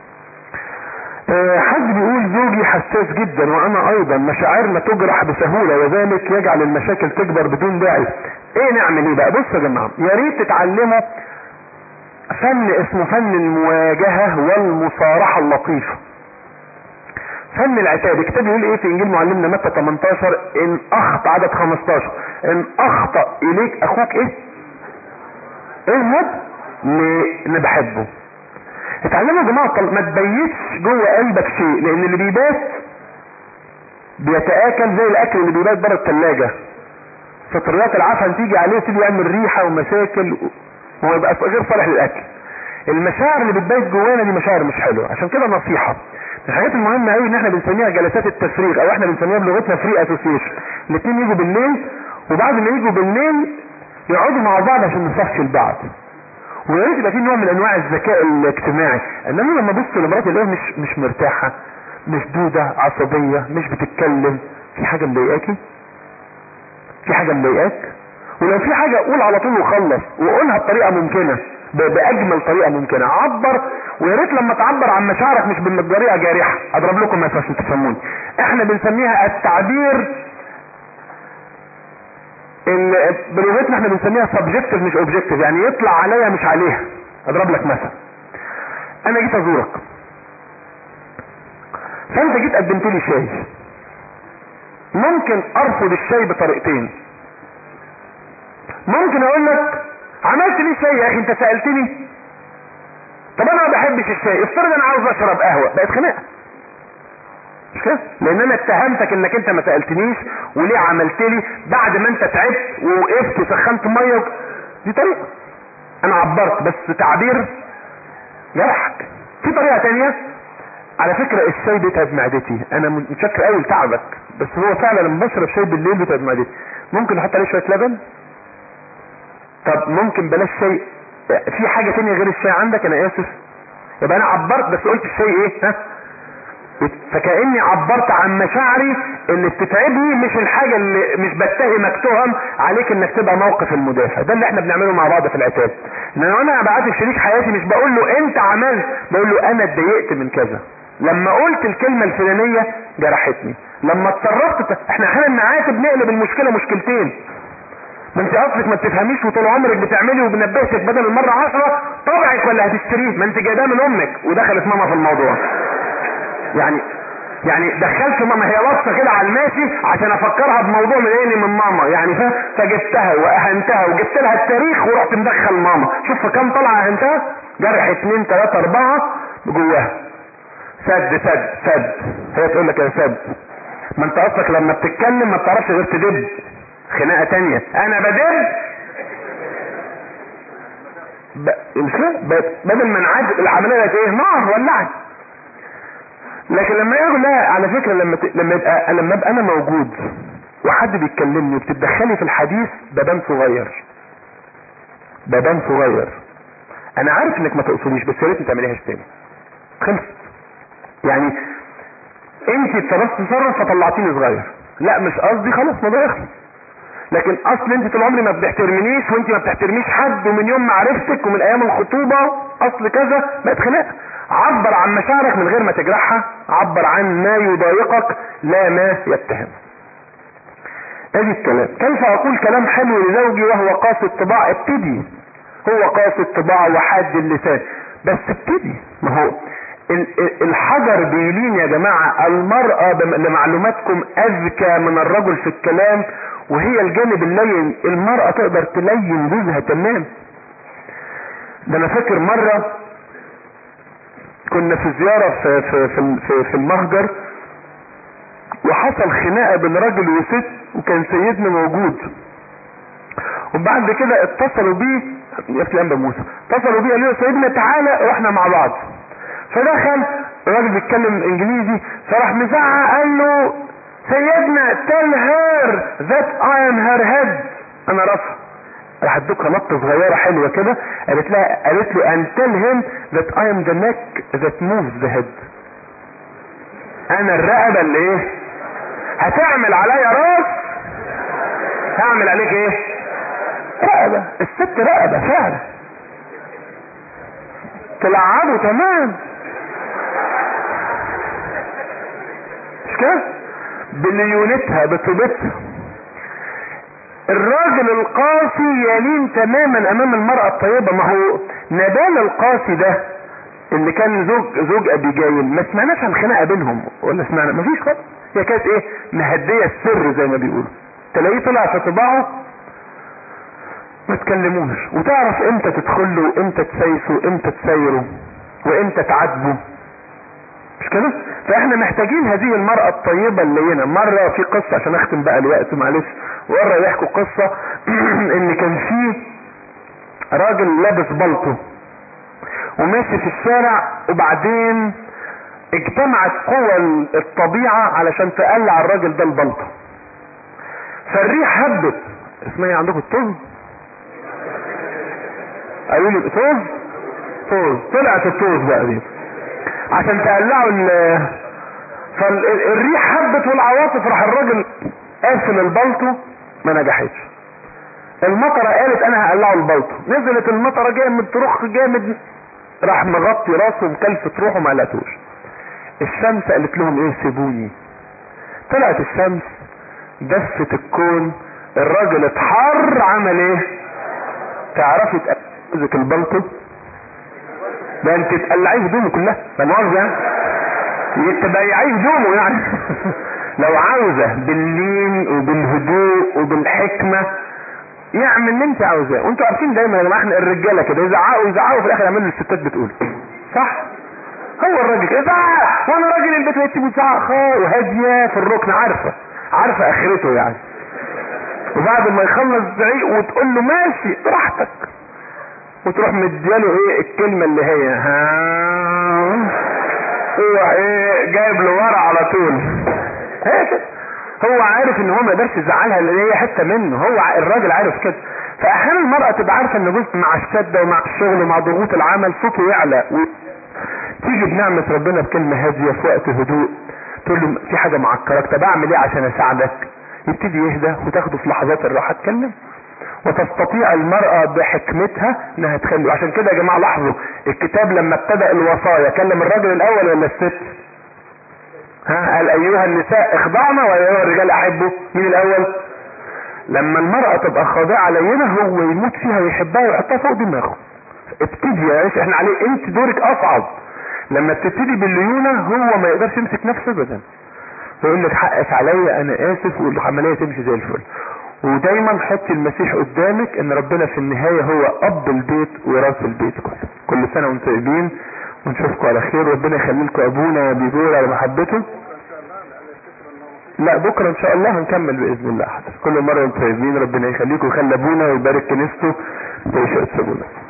آه، حد بيقول زوجي حساس جدا وانا ايضا مشاعرنا تجرح بسهولة وذلك يجعل المشاكل تكبر بدون داعي ايه نعمل ايه بقى بصوا يا جماعة يا ريت تتعلموا فن اسمه فن المواجهة والمصارحة اللطيفة فن العتاب الكتاب يقول ايه في انجيل معلمنا متى 18 ان اخطا عدد 15 ان اخطا اليك اخوك ايه اذهب ل- بحبه اتعلموا يا جماعه طل- ما تبيتش جوه قلبك شيء لان اللي بيبات بيتاكل زي الاكل اللي بيبات بره الثلاجه فطريات العفن تيجي عليه تيجي يعمل ريحه ومشاكل وما يبقى غير صالح للاكل المشاعر اللي بتبيت جوانا دي مشاعر مش حلوه عشان كده نصيحه من الحاجات المهمه قوي ان احنا بنسميها جلسات التفريغ او احنا بنسميها بلغتنا فري اسوسيشن الاثنين يجوا بالليل وبعد ما يجوا بالليل يقعدوا مع بعض عشان نصفي البعض ويا ريت يبقى في نوع من انواع الذكاء الاجتماعي انما لما ابص لمراتي الاقيها مش مش مرتاحه مشدوده عصبيه مش بتتكلم في حاجه مضايقاكي في حاجه مضايقاك ولو في حاجه قول على طول وخلص وقولها بطريقه ممكنه ب- باجمل طريقه ممكنه عبر ويا ريت لما تعبر عن مشاعرك مش بطريقه جارحه اضرب لكم مثل عشان تفهموني احنا بنسميها التعبير ال- بلغتنا احنا بنسميها سبجكتيف مش اوبجكتيف يعني يطلع عليا مش عليها اضرب لك مثل انا جيت ازورك فانت جيت قدمت لي شاي ممكن ارفض الشاي بطريقتين ممكن اقول لك عملت لي شاي يا اخي انت سالتني طب انا ما بحبش الشاي افترض انا عاوز اشرب قهوه بقت خناقه مش كده لان انا اتهمتك انك انت ما سالتنيش وليه عملت لي بعد ما انت تعبت ووقفت وسخنت ميه و... دي طريقه انا عبرت بس تعبير جرحك في طريقه تانية على فكره الشاي بيتعب معدتي انا متشكر قوي لتعبك بس هو فعلا لما بشرب شاي بالليل بيتعب معدتي ممكن احط عليه شويه لبن طب ممكن بلاش شاي في حاجه تانية غير الشاي عندك انا اسف يبقى انا عبرت بس قلت الشاي ايه ها فكأني عبرت عن مشاعري اللي بتتعبني مش الحاجة اللي مش بتهمك تهم عليك انك تبقى موقف المدافع ده اللي احنا بنعمله مع بعض في العتاب ان انا بعت شريك حياتي مش بقول له انت عملت بقول له انا اتضايقت من كذا لما قلت الكلمة الفلانية جرحتني لما اتصرفت احنا احيانا نعاتب نقلب المشكله مشكلتين ما انت اصلك ما بتفهميش وطول عمرك بتعملي وبنبهتك بدل المره عشرة طبعك ولا هتشتريه ما انت جايباه من امك ودخلت ماما في الموضوع يعني يعني دخلت ماما هي واصله كده على الماشي عشان افكرها بموضوع مضايقني من ماما يعني ف- فجبتها واهنتها وجبت لها التاريخ ورحت مدخل ماما شوف في كام طلعه اهنتها جرح اتنين تلاته اربعه جواها سد سد سد هي تقول لك يا سد ما انت اصلك لما بتتكلم ما بتعرفش غير تدب خناقه تانية انا بدب ب... مش كده ب... بدل ما نعاد العمليه بقت ايه نار ولعت لكن لما يقول لا على فكره لما ت... لما يبقى لما ابقى انا موجود وحد بيتكلمني وبتتدخلي في الحديث ببان صغير ببان صغير انا عارف انك ما تقصديش بس يا ريت ما تعمليهاش تاني خلص يعني انت اتصرفت تصرف فطلعتيني صغير لا مش قصدي خلاص الموضوع يخلص لكن اصل انت طول عمري ما بتحترمنيش وانت ما بتحترميش حد ومن يوم معرفتك ومن ايام الخطوبه اصل كذا بقت خناقه عبر عن مشاعرك من غير ما تجرحها عبر عن ما يضايقك لا ما يتهم ادي الكلام كيف اقول كلام حلو لزوجي وهو قاسي الطباع ابتدي هو قاسي الطباع وحاد اللسان بس ابتدي ما هو ال- ال- الحجر بيلين يا جماعة المرأة بم- لمعلوماتكم اذكى من الرجل في الكلام وهي الجانب اللين المرأة تقدر تلين جوزها تمام ده انا فاكر مرة كنا في زيارة في, في, في, في, في المهجر وحصل خناقة بين راجل وست وكان سيدنا موجود وبعد كده اتصلوا بيه يا الانبا موسى اتصلوا بيه قالوا له سيدنا تعالى واحنا مع بعض فدخل الراجل بيتكلم انجليزي فراح مزعق قال له سيدنا tell her that I am her head انا راسها راح ادوكها نطه صغيره حلوه كده قالت لها قالت له and tell him that I am the neck that moves the head انا الرقبه اللي ايه هتعمل عليا راس هعمل عليك ايه رقبه الست رقبه فعلا تلعبه تمام مش كده بليونتها بطيبتها الراجل القاسي يلين تماما امام المرأة الطيبة ما هو نبال القاسي ده اللي كان زوج زوج ابيجايل ما سمعناش عن خناقه بينهم ولا سمعنا ما فيش خالص هي كانت ايه مهديه السر زي ما بيقولوا تلاقيه طلع في طباعه ما تكلموش وتعرف امتى تدخله وامتى تسيسه وامتى تسيره وامتى تعاتبه مش كده فاحنا محتاجين هذه المرأة الطيبة اللينة مرة في قصة عشان اختم بقى الوقت معلش مرة يحكوا قصة ان كان في راجل لابس بلطو وماشي في الشارع وبعدين اجتمعت قوى الطبيعة علشان تقلع الراجل ده البلطو فالريح هبت اسمها ايه عندكم الطز قالوا لي طز طز طلعت الطز بقى دي عشان تقلعوا ال فالريح هبت والعواصف راح الراجل قافل البلطو ما نجحتش المطره قالت انا هقلعه البلطو نزلت المطره جامد ترخ جامد راح مغطي راسه بكلفة روحه ما قلقتوش الشمس قالت لهم ايه سيبوني طلعت الشمس دفت الكون الراجل اتحر عمل ايه تعرفي تقلعي البلطو ده انت تقلعيه هدومه كلها لا مؤاخذة يعني تبيعيه هدومه يعني لو عاوزة باللين وبالهدوء وبالحكمة يعمل اللي انت عاوزاه وانتوا عارفين دايما يا جماعه احنا الرجاله كده يزعقوا يزعقوا في الاخر يعملوا اللي الستات بتقول صح هو الراجل كده زعق وانا راجل البيت وهي تسيبه تزعق خالص وهاديه في الركن عارفه عارفه اخرته يعني وبعد ما يخلص زعيق وتقول له ماشي براحتك وتروح مدياله ايه الكلمه اللي هي ها هو ايه جايب له ورا على طول هي كده هو عارف ان هو ما يقدرش يزعلها لان هي حته منه هو ع- الراجل عارف كده فاحيانا المراه تبقى عارفه ان جزء مع الشده ومع الشغل ومع ضغوط العمل صوته يعلى و... تيجي بنعمه ربنا بكلمه هاديه في وقت هدوء تقول له في حاجه معكرك طب اعمل ايه عشان اساعدك يبتدي يهدى وتاخده في لحظات الراحه تكلم وتستطيع المرأة بحكمتها انها تخلي عشان كده يا جماعة لاحظوا الكتاب لما ابتدأ الوصايا كلم الراجل الاول ولا الست ها قال ايها النساء اخضعنا وايها الرجال احبوا مين الاول لما المرأة تبقى خاضعة لينة هو يموت فيها ويحبها ويحطها فوق دماغه ابتدي يا عيش احنا عليه انت دورك اصعب لما بتبتدي بالليونة هو ما يقدرش يمسك نفسه ابدا ويقول لك حقك عليا انا اسف والعملية تمشي زي الفل ودايما حطي المسيح قدامك ان ربنا في النهاية هو اب البيت وراس البيت كله كل سنة وانتم طيبين ونشوفكم على خير ربنا يخلي لكم ابونا بيقول على محبته لا بكره ان شاء الله هنكمل باذن الله حضر كل مره وانتم طيبين ربنا يخليكم ويخلي ابونا ويبارك كنيسته تعيشوا تسيبونا